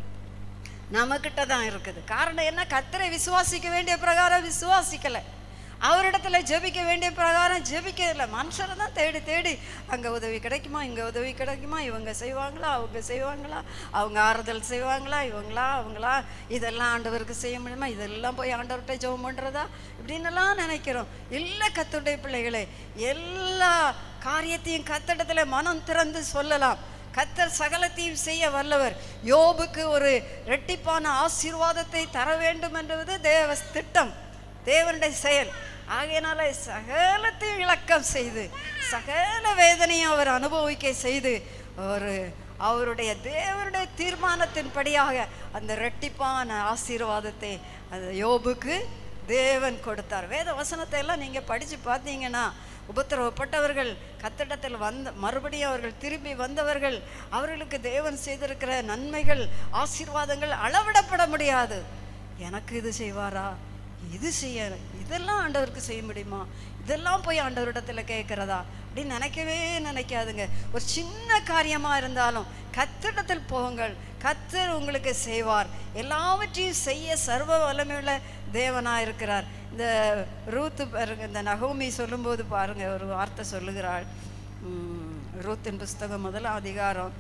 [SPEAKER 1] நம்மக்கிட்ட தான் இருக்குது காரணம் என்ன கத்தரை விசுவாசிக்க வேண்டிய பிரகாரம் விசுவாசிக்கலை அவரிடத்துல ஜெபிக்க வேண்டிய பிரகாரம் ஜெபிக்கல மனுஷரை தான் தேடி தேடி அங்கே உதவி கிடைக்குமா இங்கே உதவி கிடைக்குமா இவங்க செய்வாங்களா அவங்க செய்வாங்களா அவங்க ஆறுதல் செய்வாங்களா இவங்களா அவங்களா இதெல்லாம் ஆண்டவருக்கு செய்ய முடியுமா இதெல்லாம் போய் ஆண்டவர்கிட்ட ஜெபம் பண்ணுறதா இப்படின்னெல்லாம் நினைக்கிறோம் இல்லை கத்துடைய பிள்ளைகளே எல்லா காரியத்தையும் கத்திடத்துல மனம் திறந்து சொல்லலாம் கத்தர் சகலத்தையும் செய்ய வல்லவர் யோபுக்கு ஒரு ரெட்டிப்பான ஆசீர்வாதத்தை தர வேண்டும் என்பது தேவ திட்டம் தேவனுடைய செயல் ஆகையினால சகலத்தையும் இலக்கம் செய்து சகல வேதனையும் அவர் அனுபவிக்க செய்து ஒரு அவருடைய தேவனுடைய தீர்மானத்தின்படியாக அந்த ரெட்டிப்பான ஆசீர்வாதத்தை அந்த யோபுக்கு தேவன் கொடுத்தார் வேத வசனத்தை எல்லாம் நீங்கள் படித்து பார்த்தீங்கன்னா உபத்திரவப்பட்டவர்கள் கத்திடத்தில் வந்த மறுபடியும் அவர்கள் திரும்பி வந்தவர்கள் அவர்களுக்கு தேவன் செய்திருக்கிற நன்மைகள் ஆசீர்வாதங்கள் அளவிடப்பட முடியாது எனக்கு இது செய்வாரா இது செய்ய இதெல்லாம் ஆண்டவருக்கு செய்ய முடியுமா இதெல்லாம் போய் ஆண்டவரிடத்துல கேட்குறதா அப்படின்னு நினைக்கவே நினைக்காதுங்க ஒரு சின்ன காரியமா இருந்தாலும் கத்திடத்தில் போங்கள் கத்தர் உங்களுக்கு செய்வார் எல்லாவற்றையும் செய்ய சர்வ வல்லமையுள்ள தேவனா இருக்கிறார் இந்த ரூத்து பாருங்க இந்த நகோமி சொல்லும்போது பாருங்க ஒரு வார்த்தை சொல்லுகிறாள் உம், ரூத்தின் புஸ்தகம் முதலாம் அதிகாரம்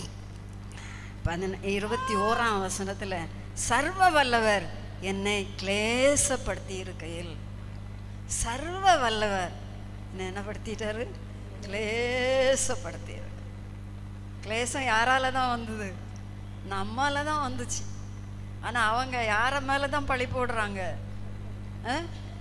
[SPEAKER 1] பதின இருபத்தி ஓராம் வசனத்துல சர்வ வல்லவர் என்னை கிளேசப்படுத்தி இருக்கையில் சர்வ வல்லவர் என்னை என்ன படுத்திட்டாரு கிளேசப்படுத்தி கிளேசம் யாரால தான் வந்தது நம்மால தான் வந்துச்சு ஆனா அவங்க யார மேல தான் பழி போடுறாங்க ஆ?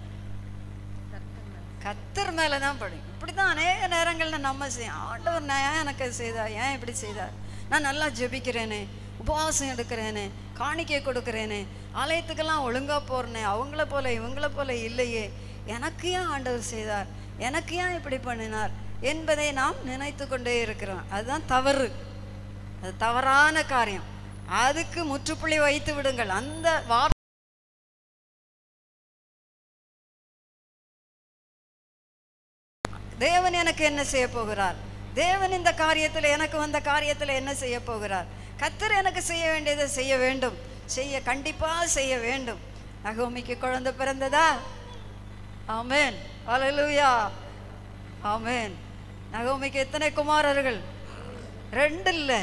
[SPEAKER 1] கத்தர் மேல தான் பழி இப்படிதான் அநேக நேரங்கள்ல நம்ம செய்யும் ஆண்டவர் நான் ஏன் எனக்கு இது செய்தார் ஏன் இப்படி செய்தார் நான் நல்லா ஜெபிக்கிறேனே உபவாசம் எடுக்கிறேனே காணிக்கை கொடுக்கிறேனே ஆலயத்துக்கெல்லாம் ஒழுங்கா போறேனே அவங்கள போல இவங்கள போல இல்லையே எனக்கு ஏன் ஆண்டவர் செய்தார் எனக்கு ஏன் இப்படி பண்ணினார் என்பதை நாம் நினைத்து கொண்டே இருக்கிறோம் அதுதான் தவறு அது தவறான காரியம் அதுக்கு முற்றுப்புள்ளி வைத்து விடுங்கள் அந்த வார்த்தை தேவன் எனக்கு என்ன செய்ய போகிறார் தேவன் இந்த காரியத்தில் எனக்கு வந்த காரியத்தில் என்ன செய்ய போகிறார் கத்தர் எனக்கு செய்ய வேண்டியதை செய்ய வேண்டும் செய்ய கண்டிப்பாக செய்ய வேண்டும் நகோமிக்கு குழந்தை பிறந்ததா ஆமென் ஹalleluya ஆமென் நகோமிக்கு எத்தனை குமாரர்கள் ரெண்டு இல்ல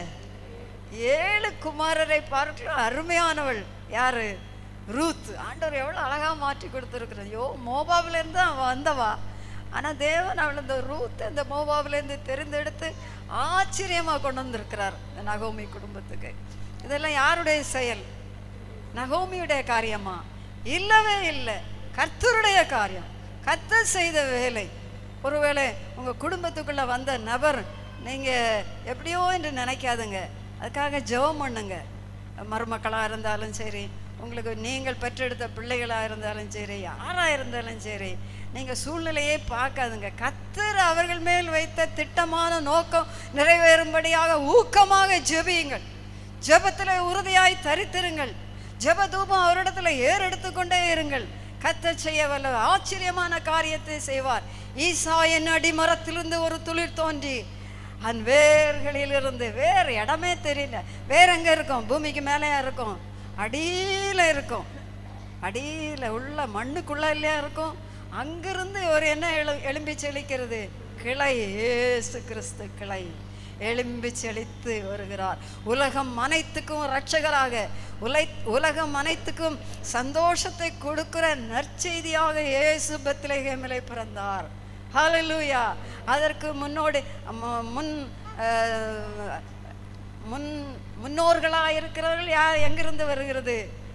[SPEAKER 1] ஏழு குமாரரை பார்க்கலாம் அருமையானவள் யாரு ரூத் ஆண்டவர் எவ்வளவு அழகா மாற்றி கொடுத்துருக்கிறார் யோ மோபாவில இருந்து அவ வந்தவா ஆனா தேவன் அவள் இந்த ரூத் இந்த மோபாவில இருந்து தெரிந்தெடுத்து ஆச்சரியமா கொண்டு வந்திருக்கிறார் இந்த நகோமி குடும்பத்துக்கு இதெல்லாம் யாருடைய செயல் நகோமியுடைய காரியமா இல்லவே இல்லை கர்த்தருடைய காரியம் கர்த்தர் செய்த வேலை ஒருவேளை உங்க குடும்பத்துக்குள்ள வந்த நபர் நீங்க எப்படியோ என்று நினைக்காதுங்க அதுக்காக ஜெபம் பண்ணுங்க மருமக்களாக இருந்தாலும் சரி உங்களுக்கு நீங்கள் பெற்றெடுத்த பிள்ளைகளாக இருந்தாலும் சரி யாராக இருந்தாலும் சரி நீங்கள் சூழ்நிலையே பார்க்காதுங்க கத்தர் அவர்கள் மேல் வைத்த திட்டமான நோக்கம் நிறைவேறும்படியாக ஊக்கமாக ஜெபியுங்கள் ஜெபத்தில் உறுதியாய் தரித்திருங்கள் ஜெப தூபம் அவரிடத்துல ஏறெடுத்து கொண்டே இருங்கள் கத்தர் செய்ய வல்ல ஆச்சரியமான காரியத்தை செய்வார் ஈசாயின் அடிமரத்திலிருந்து ஒரு துளிர் தோன்றி அந்த வேர்களிலிருந்து வேறு இடமே தெரியல வேற எங்க இருக்கும் பூமிக்கு மேலேயா இருக்கும் அடியில இருக்கும் அடியில உள்ள மண்ணுக்குள்ள இல்லையா இருக்கும் அங்கிருந்து ஒரு என்ன எழு எழும்பி செழிக்கிறது கிளை ஏசு கிறிஸ்து கிளை எழும்பி செழித்து வருகிறார் உலகம் அனைத்துக்கும் இரட்சகராக உலை உலகம் அனைத்துக்கும் சந்தோஷத்தை கொடுக்கிற நற்செய்தியாக இயேசு பெத்லகேமிலே பிறந்தார் ஹalleluya அதற்கு முன்னோடி மு- முன் அஹ், முன் முன்னோர்களாக இருக்கிறவர்கள் யார் எங்கிருந்து வருகிறது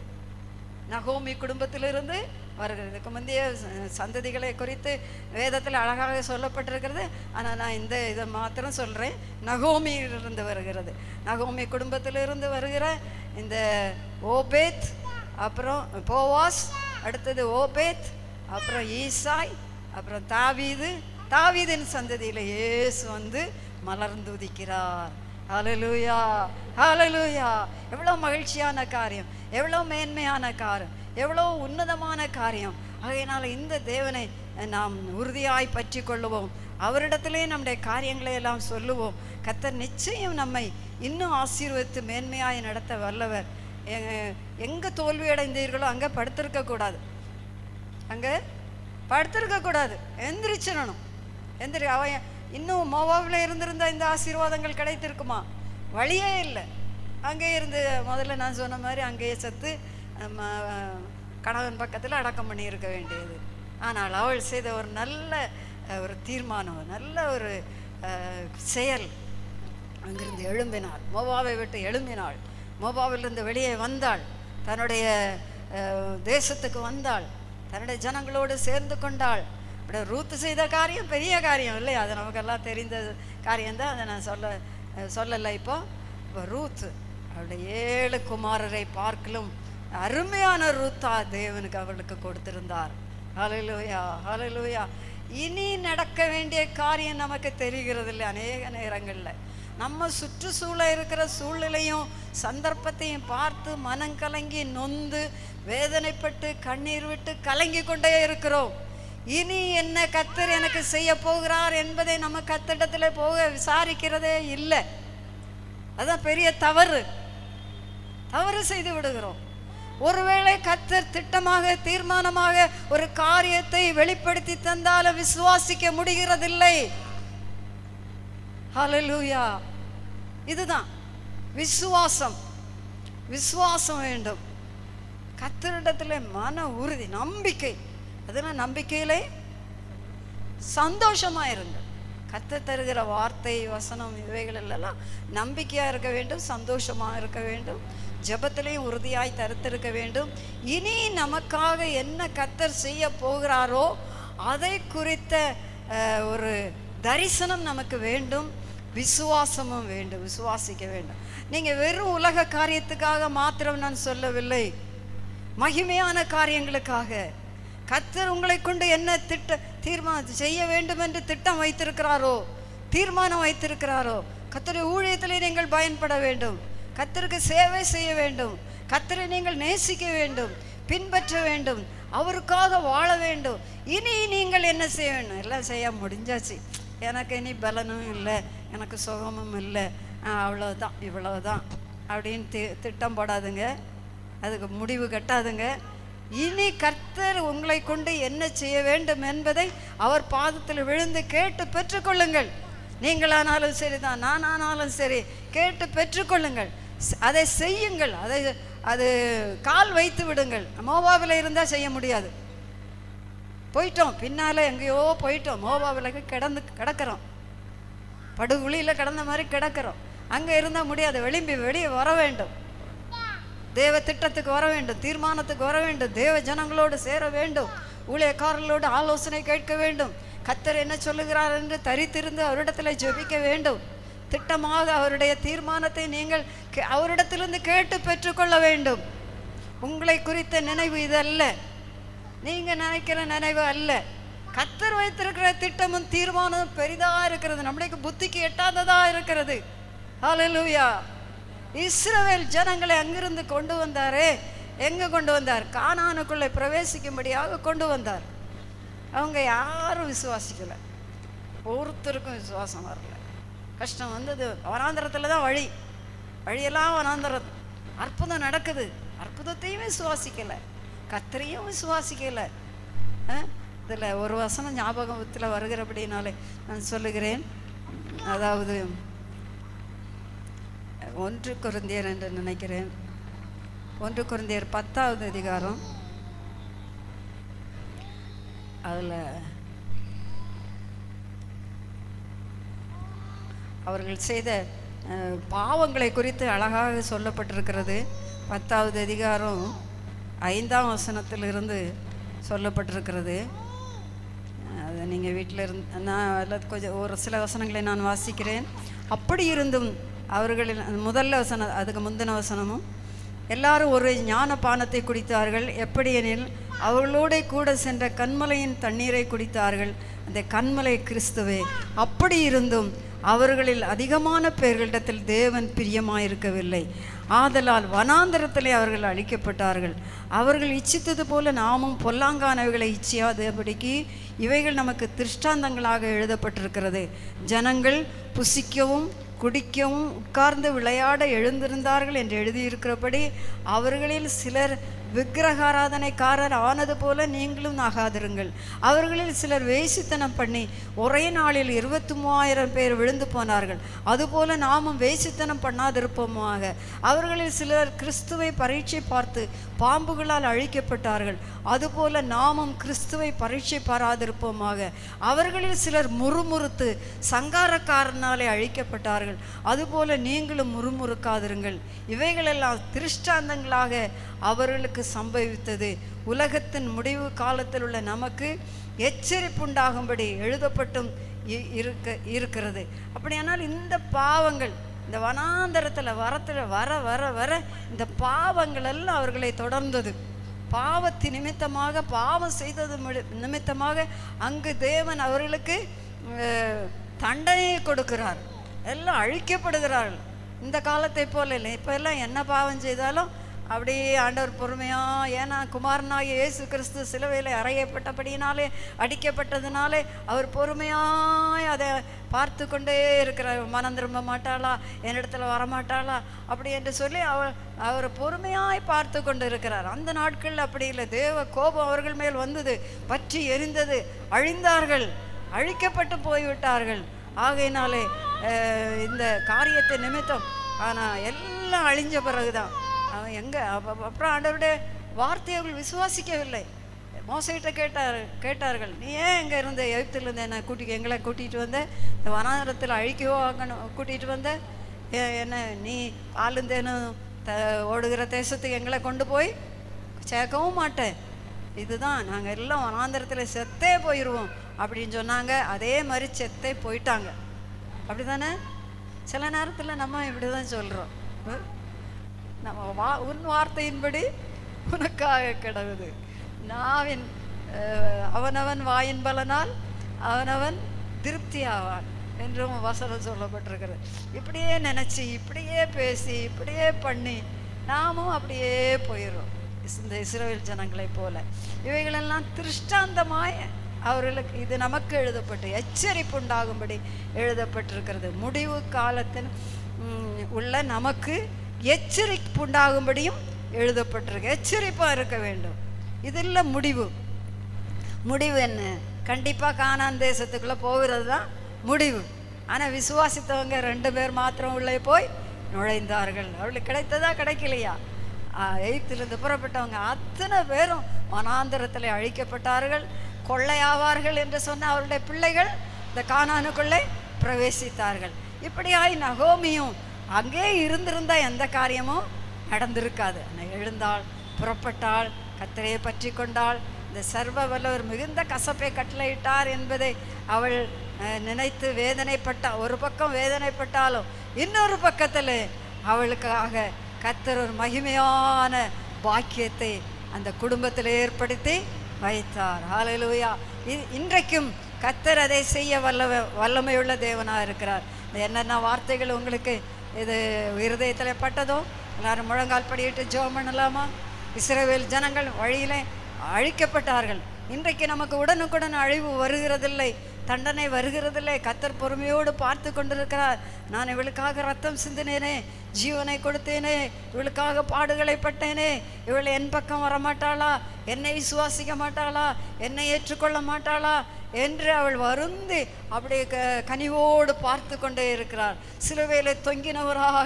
[SPEAKER 1] நகோமி குடும்பத்திலிருந்து வருகிறது இதுக்கு முந்தைய ச- சந்ததிகளை குறித்து வேதத்தில் அழகாக சொல்லப்பட்டிருக்கிறது ஆனால் நான் இந்த இதை மாத்திரம் சொல்கிறேன் நகோமியிலிருந்து வருகிறது நகோமி குடும்பத்திலிருந்து வருகிற இந்த ஓபேத் அப்புறம் போவாஸ் அடுத்தது ஓபேத் அப்புறம் ஈசாய் அப்புறம் தாவீது தாவீதின் சந்ததியில் இயேசு வந்து மலர்ந்து உதிக்கிறார் ஹalleluya ஹalleluya எவ்வளோ மகிழ்ச்சியான காரியம் எவ்வளோ மேன்மையான காரியம் எவ்வளோ உன்னதமான காரியம் ஆகையினால இந்த தேவனை நாம் உறுதியாய் பற்றி கொள்ளுவோம் அவரிடத்திலே நம்முடைய காரியங்களை எல்லாம் சொல்லுவோம் கத்தர் நிச்சயம் நம்மை இன்னும் ஆசீர்வதித்து மேன்மையாய் நடத்த வல்லவர் எ- எங்க தோல்வி அடைந்தீர்களோ அங்கே படுத்திருக்க கூடாது அங்கே படுத்திருக்க கூடாது எந்திரிச்சிடணும் எந்திரி அவன் இன்னும் மோவாவில் இருந்திருந்தா இந்த ஆசீர்வாதங்கள் கிடைத்திருக்குமா வழியே இல்லை அங்கே இருந்து முதல்ல நான் சொன்ன மாதிரி அங்கேயே செத்து நம்ம கணவன் பக்கத்தில் அடக்கம் பண்ணியிருக்க வேண்டியது ஆனால் அவள் செய்த ஒரு நல்ல அஹ், ஒரு தீர்மானம் நல்ல ஒரு அஹ், செயல் அங்கிருந்து எழும்பினாள் மோபாவை விட்டு எழும்பினாள் மோபாவிலிருந்து வெளியே வந்தாள் தன்னுடைய அஹ், தேசத்துக்கு வந்தாள் தன்னுடைய ஜனங்களோடு சேர்ந்து கொண்டாள் இப்படி ரூத்து செய்த காரியம் பெரிய காரியம் இல்லையா அது நமக்கெல்லாம் தெரிந்த காரியம்தான் அதை நான் சொல்ல அஹ், சொல்லலை இப்போ இப்போ ரூத் அவளுடைய ஏழு குமாரரை பார்க்கலும் அருமையான ரூத்தா தேவனுக்கு அவளுக்கு கொடுத்திருந்தார் ஹalleluya ஹalleluya இனி நடக்க வேண்டிய காரியம் நமக்கு தெரிகிறது இல்லை அநேக நேரங்களில் நம்ம சுற்றுச்சூழ இருக்கிற சூழ்நிலையும் சந்தர்ப்பத்தையும் பார்த்து மனம் கலங்கி நொந்து வேதனைப்பட்டு கண்ணீர் விட்டு கலங்கி கொண்டே இருக்கிறோம் இனி என்ன கத்தர் எனக்கு செய்ய போகிறார் என்பதை நம்ம கத்திடத்தில் போக விசாரிக்கிறதே இல்லை அதான் பெரிய தவறு தவறு செய்து விடுகிறோம் ஒருவேளை கத்தர் திட்டமாக தீர்மானமாக ஒரு காரியத்தை வெளிப்படுத்தி தந்தாலும் விசுவாசிக்க முடிகிறதில்லை ஹalleluya இதுதான் விசுவாசம் விசுவாசம் வேண்டும் கத்தரிடத்துல மன உறுதி நம்பிக்கை அதெல்லாம் நம்பிக்கையிலே சந்தோஷமா இருங்க கத்த தருகிற வார்த்தை வசனம் இவைகள் எல்லாம் நம்பிக்கையா இருக்க வேண்டும் சந்தோஷமா இருக்க வேண்டும் ஜெபத்திலையும் உறுதியாய் தருத்திருக்க வேண்டும் இனி நமக்காக என்ன கத்தர் செய்ய போகிறாரோ அதை குறித்த அஹ், ஒரு தரிசனம் நமக்கு வேண்டும் விசுவாசமும் வேண்டும் விசுவாசிக்க வேண்டும் நீங்க வெறும் உலக காரியத்துக்காக மாத்திரம் நான் சொல்லவில்லை மகிமையான காரியங்களுக்காக கத்தர் உங்களை கொண்டு என்ன திட்ட தீர்மானம் செய்ய வேண்டும் என்று திட்டம் வைத்திருக்கிறாரோ தீர்மானம் வைத்திருக்கிறாரோ கத்தருடைய ஊழியத்திலே நீங்கள் பயன்பட வேண்டும் கத்தருக்கு சேவை செய்ய வேண்டும் கத்தரை நீங்கள் நேசிக்க வேண்டும் பின்பற்ற வேண்டும் அவருக்காக வாழ வேண்டும் இனி நீங்கள் என்ன செய்ய வேண்டும் எல்லாம் செய்ய முடிஞ்சாச்சு எனக்கு இனி பலனும் இல்லை எனக்கு சுகமும் இல்லை ஆ, அவ்வளவுதான் இவ்வளவுதான் அப்படின்னு தி திட்டம் போடாதுங்க அதுக்கு முடிவு கட்டாதுங்க இனி கர்த்தர் உங்களை கொண்டு என்ன செய்ய வேண்டும் என்பதை அவர் பாதத்தில் விழுந்து கேட்டு பெற்றுக்கொள்ளுங்கள் நீங்களானாலும் சரிதான் நானானாலும் சரி கேட்டு பெற்றுக்கொள்ளுங்கள் ஸ்- அதை செய்யுங்கள் அதை அது கால் வைத்து விடுங்கள் மோபாவில் இருந்தால் செய்ய முடியாது போயிட்டோம் பின்னால் எங்கேயோ போயிட்டோம் மோபாவில் கிடந்து கிடக்கிறோம் படுகுழியில் கிடந்த மாதிரி கிடக்கிறோம் அங்கே இருந்தால் முடியாது வெளிம்பி வெளியே வர வேண்டும் தேவ திட்டத்துக்கு வர வேண்டும் தீர்மானத்துக்கு வர வேண்டும் தேவ ஜனங்களோடு சேர வேண்டும் ஊழியக்காரர்களோடு ஆலோசனை கேட்க வேண்டும் கத்தர் என்ன சொல்லுகிறார் என்று தரித்திருந்து அவரிடத்தில் ஜெபிக்க வேண்டும் திட்டமாக அவருடைய தீர்மானத்தை நீங்கள் கே- அவரிடத்திலிருந்து கேட்டு பெற்றுக்கொள்ள வேண்டும் உங்களை குறித்த நினைவு இதல்ல நீங்க நினைக்கிற நினைவு அல்ல கத்தர் வைத்திருக்கிற திட்டமும் தீர்மானமும் பெரிதா இருக்கிறது நம்முடைய புத்திக்கு எட்டாததா இருக்கிறது ஹalleluya இஸ்ரவேல் ஜனங்களை அங்கிருந்து கொண்டு வந்தாரே எங்க கொண்டு வந்தார் கானானுக்குள்ளே பிரவேசிக்கும்படியாக கொண்டு வந்தார் அவங்க யாரும் விசுவாசிக்கல ஒருத்தருக்கும் விசுவாசம் வரல கஷ்டம் வந்தது வனாந்திரத்தில் தான் வழி வழியெல்லாம் வனாந்திரம் அற்புதம் நடக்குது அற்புதத்தையும் விசுவாசிக்கலை கத்தரையும் விசுவாசிக்கலை இதில் ஒரு வசனம் ஞாபகத்தில் வருகிறபடினாலே நான் சொல்லுகிறேன் அதாவது ஒன்று குருந்தியர் என்று நினைக்கிறேன் ஒன்று குருந்தியர் பத்தாவது அதிகாரம் அதில் அவர்கள் செய்த அஹ், பாவங்களை குறித்து அழகாக சொல்லப்பட்டிருக்கிறது பத்தாவது அதிகாரம் ஐந்தாம் வசனத்திலிருந்து சொல்லப்பட்டிருக்கிறது அதை நீங்கள் வீட்டில் இருந்து நான் அதில் கொஞ்சம் ஒரு சில வசனங்களை நான் வாசிக்கிறேன் அப்படி இருந்தும் அவர்களில் முதல்ல வசனம் அதுக்கு முந்தின வசனமும் எல்லாரும் ஒரு ஞான பானத்தை குடித்தார்கள் எப்படியெனில் அவர்களோட கூட சென்ற கண்மலையின் தண்ணீரை குடித்தார்கள் அந்த கண்மலை கிறிஸ்துவே அப்படி இருந்தும் அவர்களில் அதிகமான பேர்களிடத்தில் தேவன் பிரியமாயிருக்கவில்லை ஆதலால் வனாந்தரத்திலே அவர்கள் அழிக்கப்பட்டார்கள் அவர்கள் இச்சித்தது போல நாமும் பொல்லாங்கானவைகளை இச்சியாதபடிக்கு இவைகள் நமக்கு திருஷ்டாந்தங்களாக எழுதப்பட்டிருக்கிறது ஜனங்கள் புசிக்கவும் குடிக்கவும் உட்கார்ந்து விளையாட எழுந்திருந்தார்கள் என்று எழுதியிருக்கிறபடி அவர்களில் சிலர் விக்கிரகாராதனைக்காரர் ஆனது போல நீங்களும் ஆகாதிருங்கள் அவர்களில் சிலர் வேசித்தனம் பண்ணி ஒரே நாளில் இருபத்தி மூவாயிரம் பேர் விழுந்து போனார்கள் அதுபோல நாமும் வேசித்தனம் பண்ணாதிருப்போமாக அவர்களில் சிலர் கிறிஸ்துவை பரீட்சை பார்த்து பாம்புகளால் அழிக்கப்பட்டார்கள் அதுபோல நாமும் கிறிஸ்துவை பரீட்சை பாராதிருப்போமாக அவர்களில் சிலர் முறுமுறுத்து சங்காரக்காரனாலே அழிக்கப்பட்டார்கள் அதுபோல நீங்களும் முறுமுறுக்காதிருங்கள் இவைகளெல்லாம் திருஷ்டாந்தங்களாக அவர்களுக்கு சம்பவித்தது உலகத்தின் முடிவு காலத்தில் உள்ள நமக்கு எச்சரிப்புண்டாகும்படி எழுதப்பட்டும் இ- இருக்க இருக்கிறது அப்படியானால் இந்த பாவங்கள் இந்த வனாந்தரத்தில் வரத்தில் வர வர வர இந்த பாவங்கள் எல்லாம் அவர்களை தொடர்ந்தது பாவத்தி நிமித்தமாக பாவம் செய்தது முடி- நிமித்தமாக அங்கு தேவன் அவர்களுக்கு அஹ், தண்டனையை கொடுக்கிறார் எல்லாம் அழிக்கப்படுகிறார்கள் இந்த காலத்தை போல இல்லை இப்போ எல்லாம் என்ன பாவம் செய்தாலும் அப்படியே ஆண்டவர் பொறுமையா ஏன்னா குமாரனாகிய இயேசு கிறிஸ்து சிலுவையில் அறையப்பட்டபடியினாலே அடிக்கப்பட்டதுனாலே அவர் பொறுமையாய் அதை பார்த்து கொண்டே இருக்கிறார் மனம் திரும்ப மாட்டாளா என்னிடத்துல வரமாட்டாளா அப்படி என்று சொல்லி அவர் அவர் பொறுமையாய் பார்த்து கொண்டு இருக்கிறார் அந்த நாட்களில் அப்படி இல்லை தேவ கோபம் அவர்கள் மேல் வந்தது பற்றி எரிந்தது அழிந்தார்கள் அழிக்கப்பட்டு போய்விட்டார்கள் ஆகையினாலே அஹ், இந்த காரியத்தை நிமித்தம் ஆனால் எல்லாம் அழிஞ்ச பிறகுதான் அவன் எங்கே அப்புறம் ஆண்டவருடைய வார்த்தையை அவர்கள் விசுவாசிக்கவில்லை மோசைகிட்ட கேட்டார் கேட்டார்கள் நீ ஏன் எங்கே இருந்த எகிப்திலிருந்து என்ன கூட்டி எங்களை கூட்டிகிட்டு வந்த இந்த வனாந்தரத்தில் அழிக்கவோ ஆகணும் கூட்டிகிட்டு வந்த ஏ- என்ன நீ ஆளுந்தேனும் த ஓடுகிற தேசத்துக்கு எங்களை கொண்டு போய் சேர்க்கவும் மாட்டேன் இதுதான் நாங்கள் எல்லாம் வனாந்தரத்தில் செத்தே போயிடுவோம் அப்படின்னு சொன்னாங்க அதே மாதிரி செத்தே போயிட்டாங்க அப்படி தானே சில நேரத்தில் நம்ம இப்படி தான் சொல்கிறோம் நம்ம வா உன் வார்த்தையின்படி உனக்காக கிடவுது நாவின் அஹ், அவனவன் வாயின் பலனால் அவனவன் திருப்தி ஆவான் என்றும் வசனம் சொல்லப்பட்டிருக்கிறது இப்படியே நினச்சி இப்படியே பேசி இப்படியே பண்ணி நாமும் அப்படியே போயிடும் இந்த இஸ்ரவேல் ஜனங்களைப் போல இவைகளெல்லாம் திருஷ்டாந்தமாய் அவர்களுக்கு இது நமக்கு எழுதப்பட்டு எச்சரிப்பு உண்டாகும்படி எழுதப்பட்டிருக்கிறது முடிவு காலத்தின் ம், உள்ள நமக்கு எச்சரிப்பு உண்டாகும்படியும் எழுதப்பட்டிருக்கு எச்சரிப்பாக இருக்க வேண்டும் இதில் முடிவு முடிவு என்ன கண்டிப்பாக கானான் தேசத்துக்குள்ளே போகிறது தான் முடிவு ஆனால் விசுவாசித்தவங்க ரெண்டு பேர் மாத்திரம் உள்ளே போய் நுழைந்தார்கள் அவளுக்கு கிடைத்ததா கிடைக்கலையா எய்த்திலிருந்து புறப்பட்டவங்க அத்தனை பேரும் வனாந்தரத்தில் அழிக்கப்பட்டார்கள் கொள்ளையாவார்கள் என்று சொன்ன அவருடைய பிள்ளைகள் இந்த கானானுக்குள்ளே பிரவேசித்தார்கள் இப்படியாய் நகோமியும் அங்கே இருந்திருந்த எந்த காரியமும் நடந்திருக்காது ஆனால் எழுந்தாள் புறப்பட்டாள் கத்தரையை பற்றி கொண்டாள் இந்த சர்வ வல்லவர் மிகுந்த கசப்பை கட்டளையிட்டார் என்பதை அவள் அஹ், நினைத்து வேதனைப்பட்டா ஒரு பக்கம் வேதனைப்பட்டாலும் இன்னொரு பக்கத்தில் அவளுக்காக கத்தர் ஒரு மகிமையான பாக்கியத்தை அந்த குடும்பத்தில் ஏற்படுத்தி வைத்தார் ஹalleluya இ- இன்றைக்கும் கத்தர் அதை செய்ய வல்லவ வல்லமையுள்ள தேவனாக இருக்கிறார் இந்த என்னென்ன வார்த்தைகள் உங்களுக்கு இது இருதயத்தில் பட்டதோ எல்லாரும் முழங்கால் படியிட்டு ஜெபம் பண்ணலாமா இஸ்ரவேல் ஜனங்கள் வழியிலே அழிக்கப்பட்டார்கள் இன்றைக்கு நமக்கு உடனுக்குடன் அழிவு வருகிறதில்லை தண்டனை வருகிறதில்லை கத்தர் பொறுமையோடு பார்த்து கொண்டிருக்கிறார் நான் இவளுக்காக ரத்தம் சிந்தினேனே ஜீவனை கொடுத்தேனே இவளுக்காக பாடுகளை பட்டேனே இவள் என் பக்கம் வரமாட்டாளா என்னை விசுவாசிக்க மாட்டாளா என்னை ஏற்றுக்கொள்ள மாட்டாளா என்று அவள் வருந்தி அப்படியே க கனிவோடு பார்த்து கொண்டே இருக்கிறார் சிலுவையில் தொங்கினவராக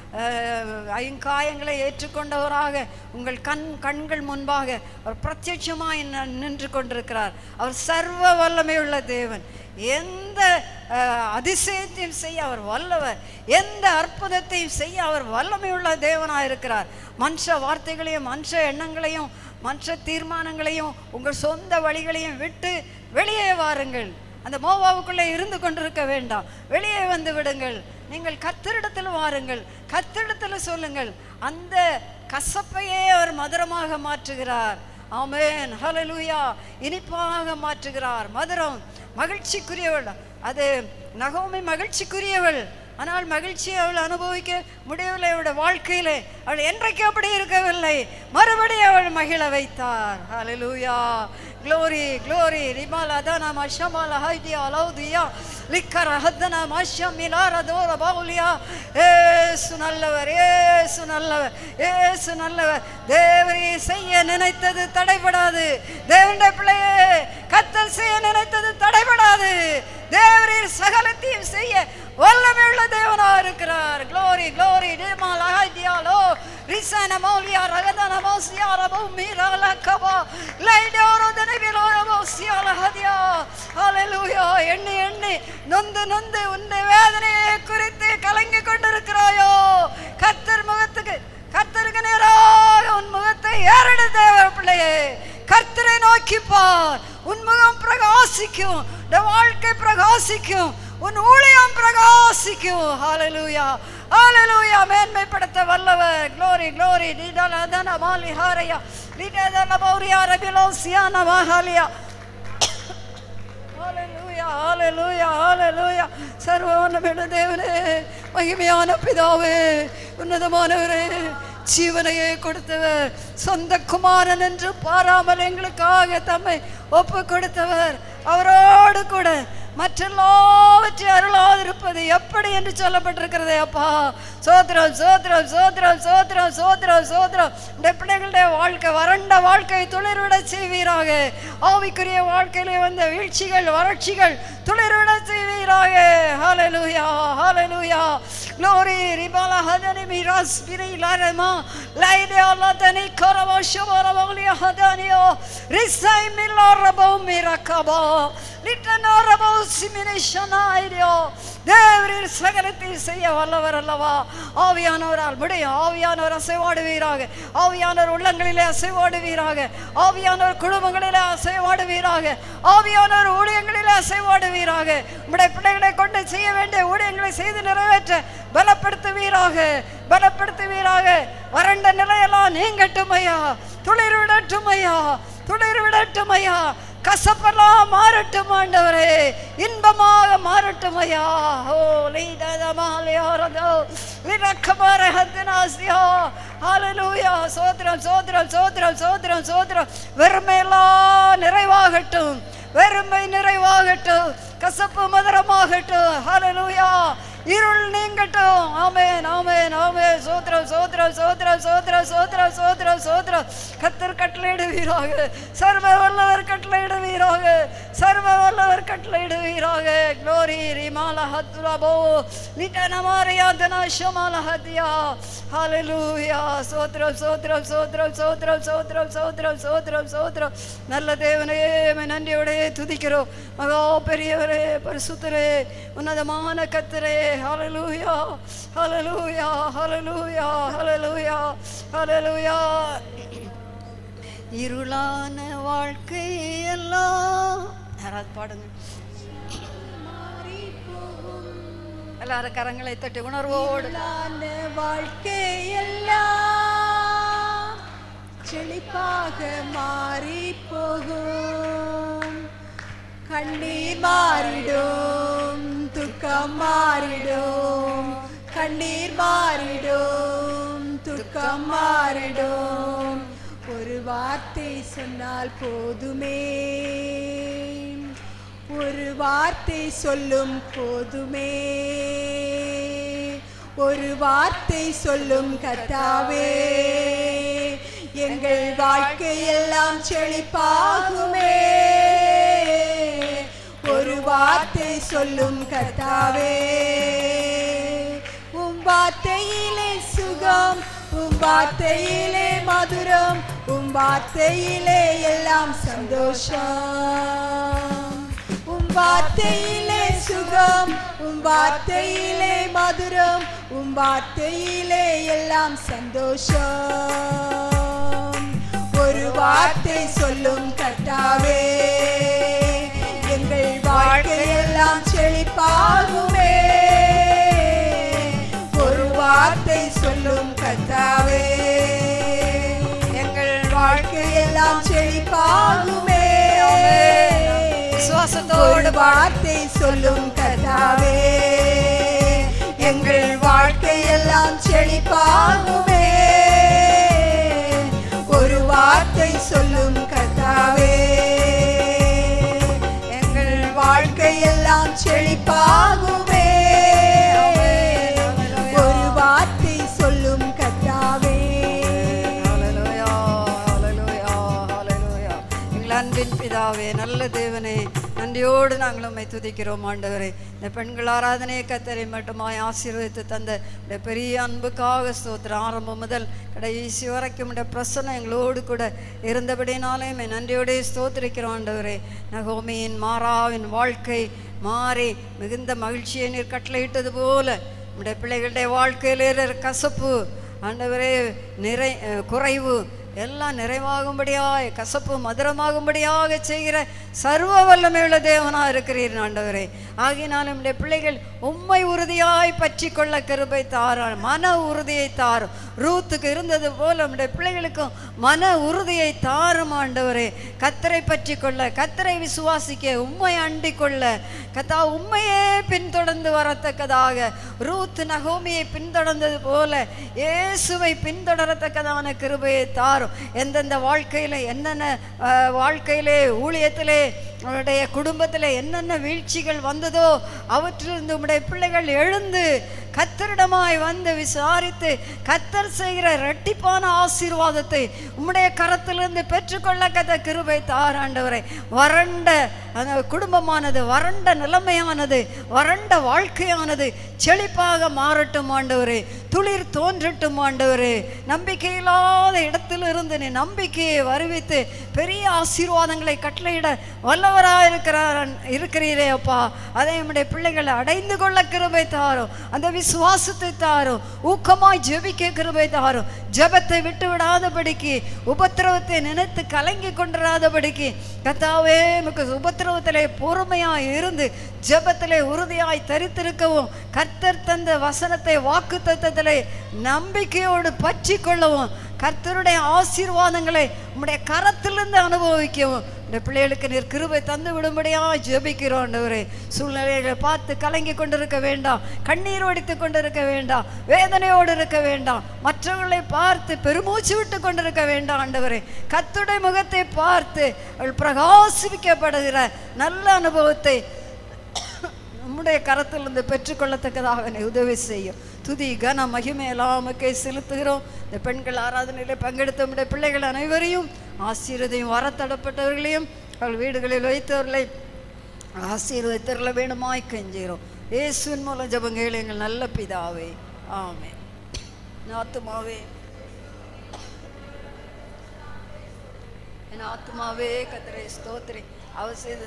[SPEAKER 1] அஹ், ஐங்காயங்களை ஏற்றுக்கொண்டவராக உங்கள் கண் கண்கள் முன்பாக அவர் பிரத்யட்சமாய் ந- நின்று கொண்டிருக்கிறார் அவர் சர்வ வல்லமையுள்ள தேவன் எந்த அஹ், அதிசயத்தையும் செய்ய அவர் வல்லவர் எந்த அற்புதத்தையும் செய்ய அவர் வல்லமையுள்ள தேவனாக இருக்கிறார் மனுஷ வார்த்தைகளையும் மனுஷ எண்ணங்களையும் மனுஷ தீர்மானங்களையும் உங்கள் சொந்த வழிகளையும் விட்டு வெளியே வாருங்கள் அந்த மோவாவுக்குள்ளே இருந்து கொண்டிருக்க வேண்டாம் வெளியே வந்து விடுங்கள் நீங்கள் கத்தரிடத்தில் வாருங்கள் கத்தரிடத்தில் சொல்லுங்கள் அந்த கசப்பையே அவர் மதுரமாக மாற்றுகிறார் ஆமென் ஹalleluya இனிப்பாக மாற்றுகிறார் மதுரம் மகிழ்ச்சிக்குரியவள் அது நகோமி மகிழ்ச்சிக்குரியவள் ஆனால் மகிழ்ச்சியை அவள் அனுபவிக்க முடியவில்லை அவளுடைய வாழ்க்கையிலே அவள் என்றைக்கு அப்படி இருக்கவில்லை மறுபடியும் அவள் மகிழ வைத்தார் ஹalleluya glory glory ரிமால் அதனா மஷமால ஹைதியா லௌதியா லிக்கர ஹத்தனா மஷம் மிலார தோர பவுலியா ஏசு நல்லவர் ஏசு நல்லவர் ஏசு நல்லவர் தேவரே செய்ய நினைத்தது தடைபடாது தேவனுடைய பிள்ளையே கத்தல் செய்ய நினைத்தது தடைபடாது தேவரீர் சகலத்தையும் செய்ய வல்லமையுள்ள தேவனா இருக்கிறார் க்ளோரி க்ளோரி டிமால் அஹதியாலோ ரிசன மௌலியா ரகதன மௌசியா ரபு மீரா லக்கபா லைடோரோ தனவிலோ மௌசியா லஹதியா ஹalleluya எண்ணி எண்ணி நொந்து நொந்து உன்னை வேதனையை குறித்து கலங்கி கொண்டிருக்கிறாயோ கத்தர் முகத்துக்கு கர்த்தருக்கு நேராக உன் முகத்தை ஏறடு தேவ பிள்ளையே கர்த்தரை நோக்கி பார் உன் முகம் பிரகாசிக்கும் உன் வாழ்க்கை பிரகாசிக்கும் உன் ஊழியம் பிரகாசிக்கும் ஹalleluya ஹalleluya மேன்மைப்படுத்த வல்லவர் glory glory நீடல அதன மாலி ஹாரையா நீடல மௌரியா ரபிலோ சியானா மஹாலியா ஹalleluya ஹalleluya ஹalleluya சர்வவல்லமையுள்ள தேவனே மகிமையான பிதாவே உன்னதமானவரே ஜீவனையே கொடுத்தவர் சொந்த குமாரன் என்று பாராமல் எங்களுக்காக தம்மை ஒப்பு கொடுத்தவர் அவரோடு கூட மற்றெல்லாவற்றையும் அருளாதிருப்பது எப்படி என்று சொல்லப்பட்டிருக்கிறதே அப்பா சோத்திரம் சோத்திரம் சோத்திரம் சோத்திரம் சோத்திரம் சோத்திரம் இந்த பிள்ளைகளுடைய வாழ்க்கை வறண்ட வாழ்க்கையை துளிர்விட செய்வீராக ஆவிக்குரிய வாழ்க்கையிலே வந்த வீழ்ச்சிகள் வறட்சிகள் துளிர்விட செய்வீராக ஹalleluya ஹalleluya glory ribala hadani miras biri larema laide allah tani korava shavara voglia hadanio risai milarabo mirakaba litana rabo simine shanaideo தேவரில் சகலத்தை செய்ய வல்லவர் அல்லவா ஆவியானவரால் முடியும் ஆவியானவர் அசைவாடுவீராக ஆவியானவர் உள்ளங்களிலே அசைவாடுவீராக ஆவியானவர் குடும்பங்களிலே அசைவாடுவீராக ஆவியானவர் ஊழியங்களிலே அசைவாடுவீராக உம்முடைய பிள்ளைகளை கொண்டு செய்ய வேண்டிய ஊழியங்களை செய்து நிறைவேற்ற பலப்படுத்துவீராக பலப்படுத்துவீராக வறண்ட நிலையெல்லாம் நீங்கட்டும் ஐயா துளிர்விடட்டும் ஐயா துளிர் விடட்டும் ஐயா கசப்பெல்லாம் மாறட்டும் ஆண்டவரே இன்பமாக மாறட்டும் ஐயா ஓ லீடதமாலியாரதோ விரக்கமார ஹத்தனாசியோ ஹalleluya சோத்ரம் சோத்ரம் சோத்ரம் சோத்ரம் சோத்ரம் வெறுமையெல்லாம் நிறைவாகட்டும் வெறுமை நிறைவாகட்டும் கசப்பு மதுரமாகட்டும் ஹalleluya இருள் நீங்கட்டும் ஆமென் ஆமென் ஆமென் சோத்ரம் சோத்ரம் சோத்ரம் சோத்ரம் சோத்ரம் சோத்ரம் சோத்ரம் கத்தர் கட்டளையிடுவீராக சர்வ வல்லவர் கட்டளையிடுவீராக சர்வ வல்லவர் கட்டளையிடுவீராக க்ளோரி ரிமால ஹத்துரபோ நிட்டனமாரியா தனாஷமால ஹத்தியா ஹalleluya சோத்ரம் சோத்ரம் சோத்ரம் சோத்ரம் சோத்ரம் சோத்ரம் சோத்ரம் சோத்ரம் நல்ல தேவனே உம்மை நன்றியோடே துதிக்கிறோம் மகா பெரியவரே பரிசுத்தரே உன்னதமான கத்தரே ஹalleluya ஹalleluya ஹalleluya ஹalleluya ஹalleluya இருளான வாழ்க்கை எல்லாம் யாராவது பாடுங்க எல்லாரும் கரங்களை தட்டி உணர்வோடு
[SPEAKER 2] இருளான வாழ்க்கையெல்லாம் செழிப்பாக மாறி போகும் கண்ணீர் மாறிடும் துக்கம் மாறிடும் கண்ணீர் மாறிடும் துக்கம் மாறிடும் ஒரு வார்த்தை சொன்னால் போதுமே ஒரு வார்த்தை சொல்லும் போதுமே ஒரு வார்த்தை சொல்லும் கத்தாவே எங்கள் வாழ்க்கையெல்லாம் செழிப்பாகுமே ஒரு வார்த்தை சொல்லும் கத்தாவே உம் வார்த்தையிலே சுகம் உம் வார்த்தையிலே மதுரம் உம் வார்த்தையிலே எல்லாம் சந்தோஷம் உம் வார்த்தையிலே சுகம் உம் வார்த்தையிலே மதுரம் உம் வார்த்தையிலே எல்லாம் சந்தோஷம் ஒரு வார்த்தை சொல்லும் கட்டாவே எங்கள் வாழ்க்கையெல்லாம் செழிப்பாகுமே ஒரு வார்த்தை சொல்லும் கத்தாவே எங்கள் வாழ்க்கையெல்லாம் செழிப்பாகுமே
[SPEAKER 1] விசுவாசத்தோடு
[SPEAKER 2] ஒரு வார்த்தை சொல்லும் கத்தாவே எங்கள் வாழ்க்கையெல்லாம் செழிப்பாகுமே ஒரு வார்த்தை சொல்லும் கத்தாவே எங்கள் வாழ்க்கையெல்லாம் செழிப்பாகுமே ஒரு வார்த்தை சொல்லும் கத்தாவே
[SPEAKER 1] ஹalleluya ஹalleluya ஹalleluya எங்கள் அன்பின் பிதாவே நல்ல தேவனே நன்றியோடு நாங்கள் உம்மை துதிக்கிறோம் ஆண்டவரே இந்த பெண்கள் ஆராதனையை கத்தரை மட்டுமாய் ஆசீர்வதித்து தந்த இந்த பெரிய அன்புக்காக ஸ்தோத்திரம் ஆரம்பம் முதல் கடைசி வரைக்கும் உடைய பிரசன்னம் எங்களோடு கூட இருந்தபடினாலே உம்மை நன்றியோடே ஸ்தோத்திரிக்கிறோம் ஆண்டவரே நகோமியின் மாறாவின் வாழ்க்கை மாறி மிகுந்த மகிழ்ச்சியை நீர் கட்டளையிட்டது போல உடைய பிள்ளைகளுடைய வாழ்க்கையில் இருக்கிற கசப்பு ஆண்டவரே நிறை அஹ் குறைவு எல்லாம் நிறைவாகும்படியாய் கசப்பு மதுரமாகும்படியாக செய்கிற சர்வ வல்லமையுள்ள தேவனாக இருக்கிறீர் ஆண்டவரே ஆகினால் நம்முடைய பிள்ளைகள் உம்மை உறுதியாய் பற்றி கொள்ள கிருபை தாராள் மன உறுதியை தாரும் ரூத்துக்கு இருந்தது போல நம்முடைய பிள்ளைகளுக்கும் மன உறுதியை தாரும் ஆண்டவரே கத்தரை பற்றி கொள்ள கத்தரை விசுவாசிக்க உம்மை அண்டிக் கொள்ள கத்தா உண்மையே பின்தொடர்ந்து வரத்தக்கதாக ரூத் நகோமியை பின்தொடர்ந்தது போல இயேசுவை பின்தொடரத்தக்கதான கிருபையை தாரும் எந்தெந்த வாழ்க்கையில என்னென்ன அஹ், வாழ்க்கையிலே ஊழியத்திலே அவருடைய குடும்பத்தில் என்னென்ன வீழ்ச்சிகள் வந்ததோ அவற்றிலிருந்து உம்முடைய பிள்ளைகள் எழுந்து கத்தரிடமாய் வந்து விசாரித்து கத்தர் செய்கிற இரட்டிப்பான ஆசீர்வாதத்தை உம்முடைய கரத்திலிருந்து பெற்றுக்கொள்ள கத்த கிருபை தாராண்டவரை வறண்ட அந்த குடும்பமானது வறண்ட நிலைமையானது வறண்ட வாழ்க்கையானது செழிப்பாக மாறட்டும் ஆண்டவரே துளிர் தோன்றட்டும் ஆண்டவரே நம்பிக்கையில்லாத இடத்திலிருந்து நீ நம்பிக்கையை வருவித்து பெரிய ஆசீர்வாதங்களை கட்டளையிட வல்லவராக இருக்கிறார் இருக்கிறீரே அப்பா அதை நம்முடைய பிள்ளைகளை அடைந்து கொள்ள கிருபை தாரும் அந்த விசுவாசத்தை தாரும் ஊக்கமாய் ஜெபிக்க கிருபை தாரும் ஜெபத்தை விட்டு விடாதபடிக்கு உபத்திரவத்தை நினைத்து கலங்கி கொண்டிராதபடிக்கு கத்தாவே நமக்கு உபத்திரவத்திலே பொறுமையாய் இருந்து ஜெபத்திலே உறுதியாய் தரித்திருக்கவும் கர்த்தர் தந்த வசனத்தை வாக்கு தத்தத்திலே நம்பிக்கையோடு பற்றி கொள்ளவும் கர்த்தருடைய ஆசீர்வாதங்களை உம்முடைய கரத்திலிருந்து அனுபவிக்கவும் இந்த பிள்ளைகளுக்கு நீர் கிருபை தந்து விடும்படியா ஜெபிக்கிறோம் ஆண்டவரே சூழ்நிலைகளை பார்த்து கலங்கி கொண்டிருக்க வேண்டாம் கண்ணீர் வடித்து கொண்டிருக்க வேண்டாம் வேதனையோடு இருக்க வேண்டாம் மற்றவர்களை பார்த்து பெருமூச்சு விட்டு கொண்டிருக்க வேண்டாம் ஆண்டவரே கத்துடைய முகத்தை பார்த்து அவள் பிரகாசிப்பிக்கப்படுகிற நல்ல அனுபவத்தை நம்முடைய கரத்திலிருந்து பெற்றுக்கொள்ளத்தக்கதாக என்னை உதவி செய்யும் துதி கன மகிமை எல்லாமக்கே செலுத்துகிறோம் இந்த பெண்கள் ஆராதனையிலே பங்கெடுத்த நம்முடைய பிள்ளைகள் அனைவரையும் ஆசீர்வதையும் வரத்தடப்பட்டவர்களையும் அவள் வீடுகளில் வைத்தவர்களை ஆசீர்வதித்தவர்களை வேணுமாய் கெஞ்சுகிறோம் இயேசுவின் மூலம் ஜபங்கள் எங்கள் நல்ல பிதாவே ஆமே ஆத்துமாவே என் ஆத்துமாவே கத்திரை ஸ்தோத்திரி அவர் செய்து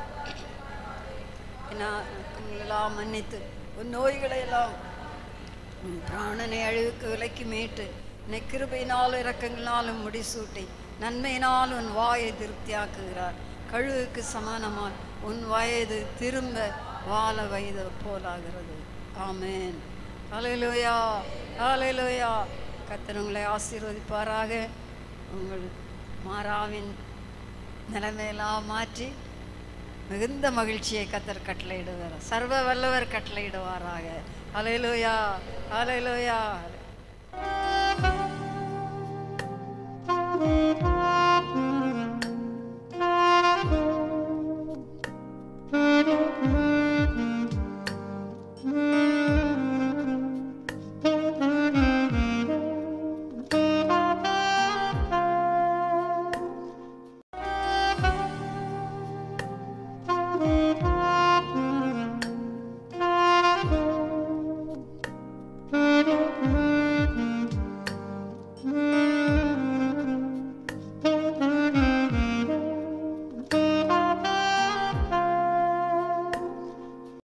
[SPEAKER 1] எல்லாம் மன்னித்து உன் நோய்களை எல்லாம் உன் பிராணனை அழிவுக்கு விலைக்கு மீட்டு உன்னை கிருபையினாலும் இரக்கங்களினாலும் முடிசூட்டி நன்மையினால் உன் வாயை திருப்தியாக்குகிறார் கழுவுக்கு சமானமாய் உன் வயது திரும்ப வாழ வயது போலாகிறது ஆமென் அலையிலோயா அலையிலோயா கத்தர் உங்களை ஆசீர்வதிப்பாராக உங்கள் மாறாவின் நிலைமையெல்லாம் மாற்றி மிகுந்த மகிழ்ச்சியை கத்தர் கட்டளையிடுவார் சர்வ வல்லவர் கட்டளையிடுவாராக அலையிலோயா அலையிலோயா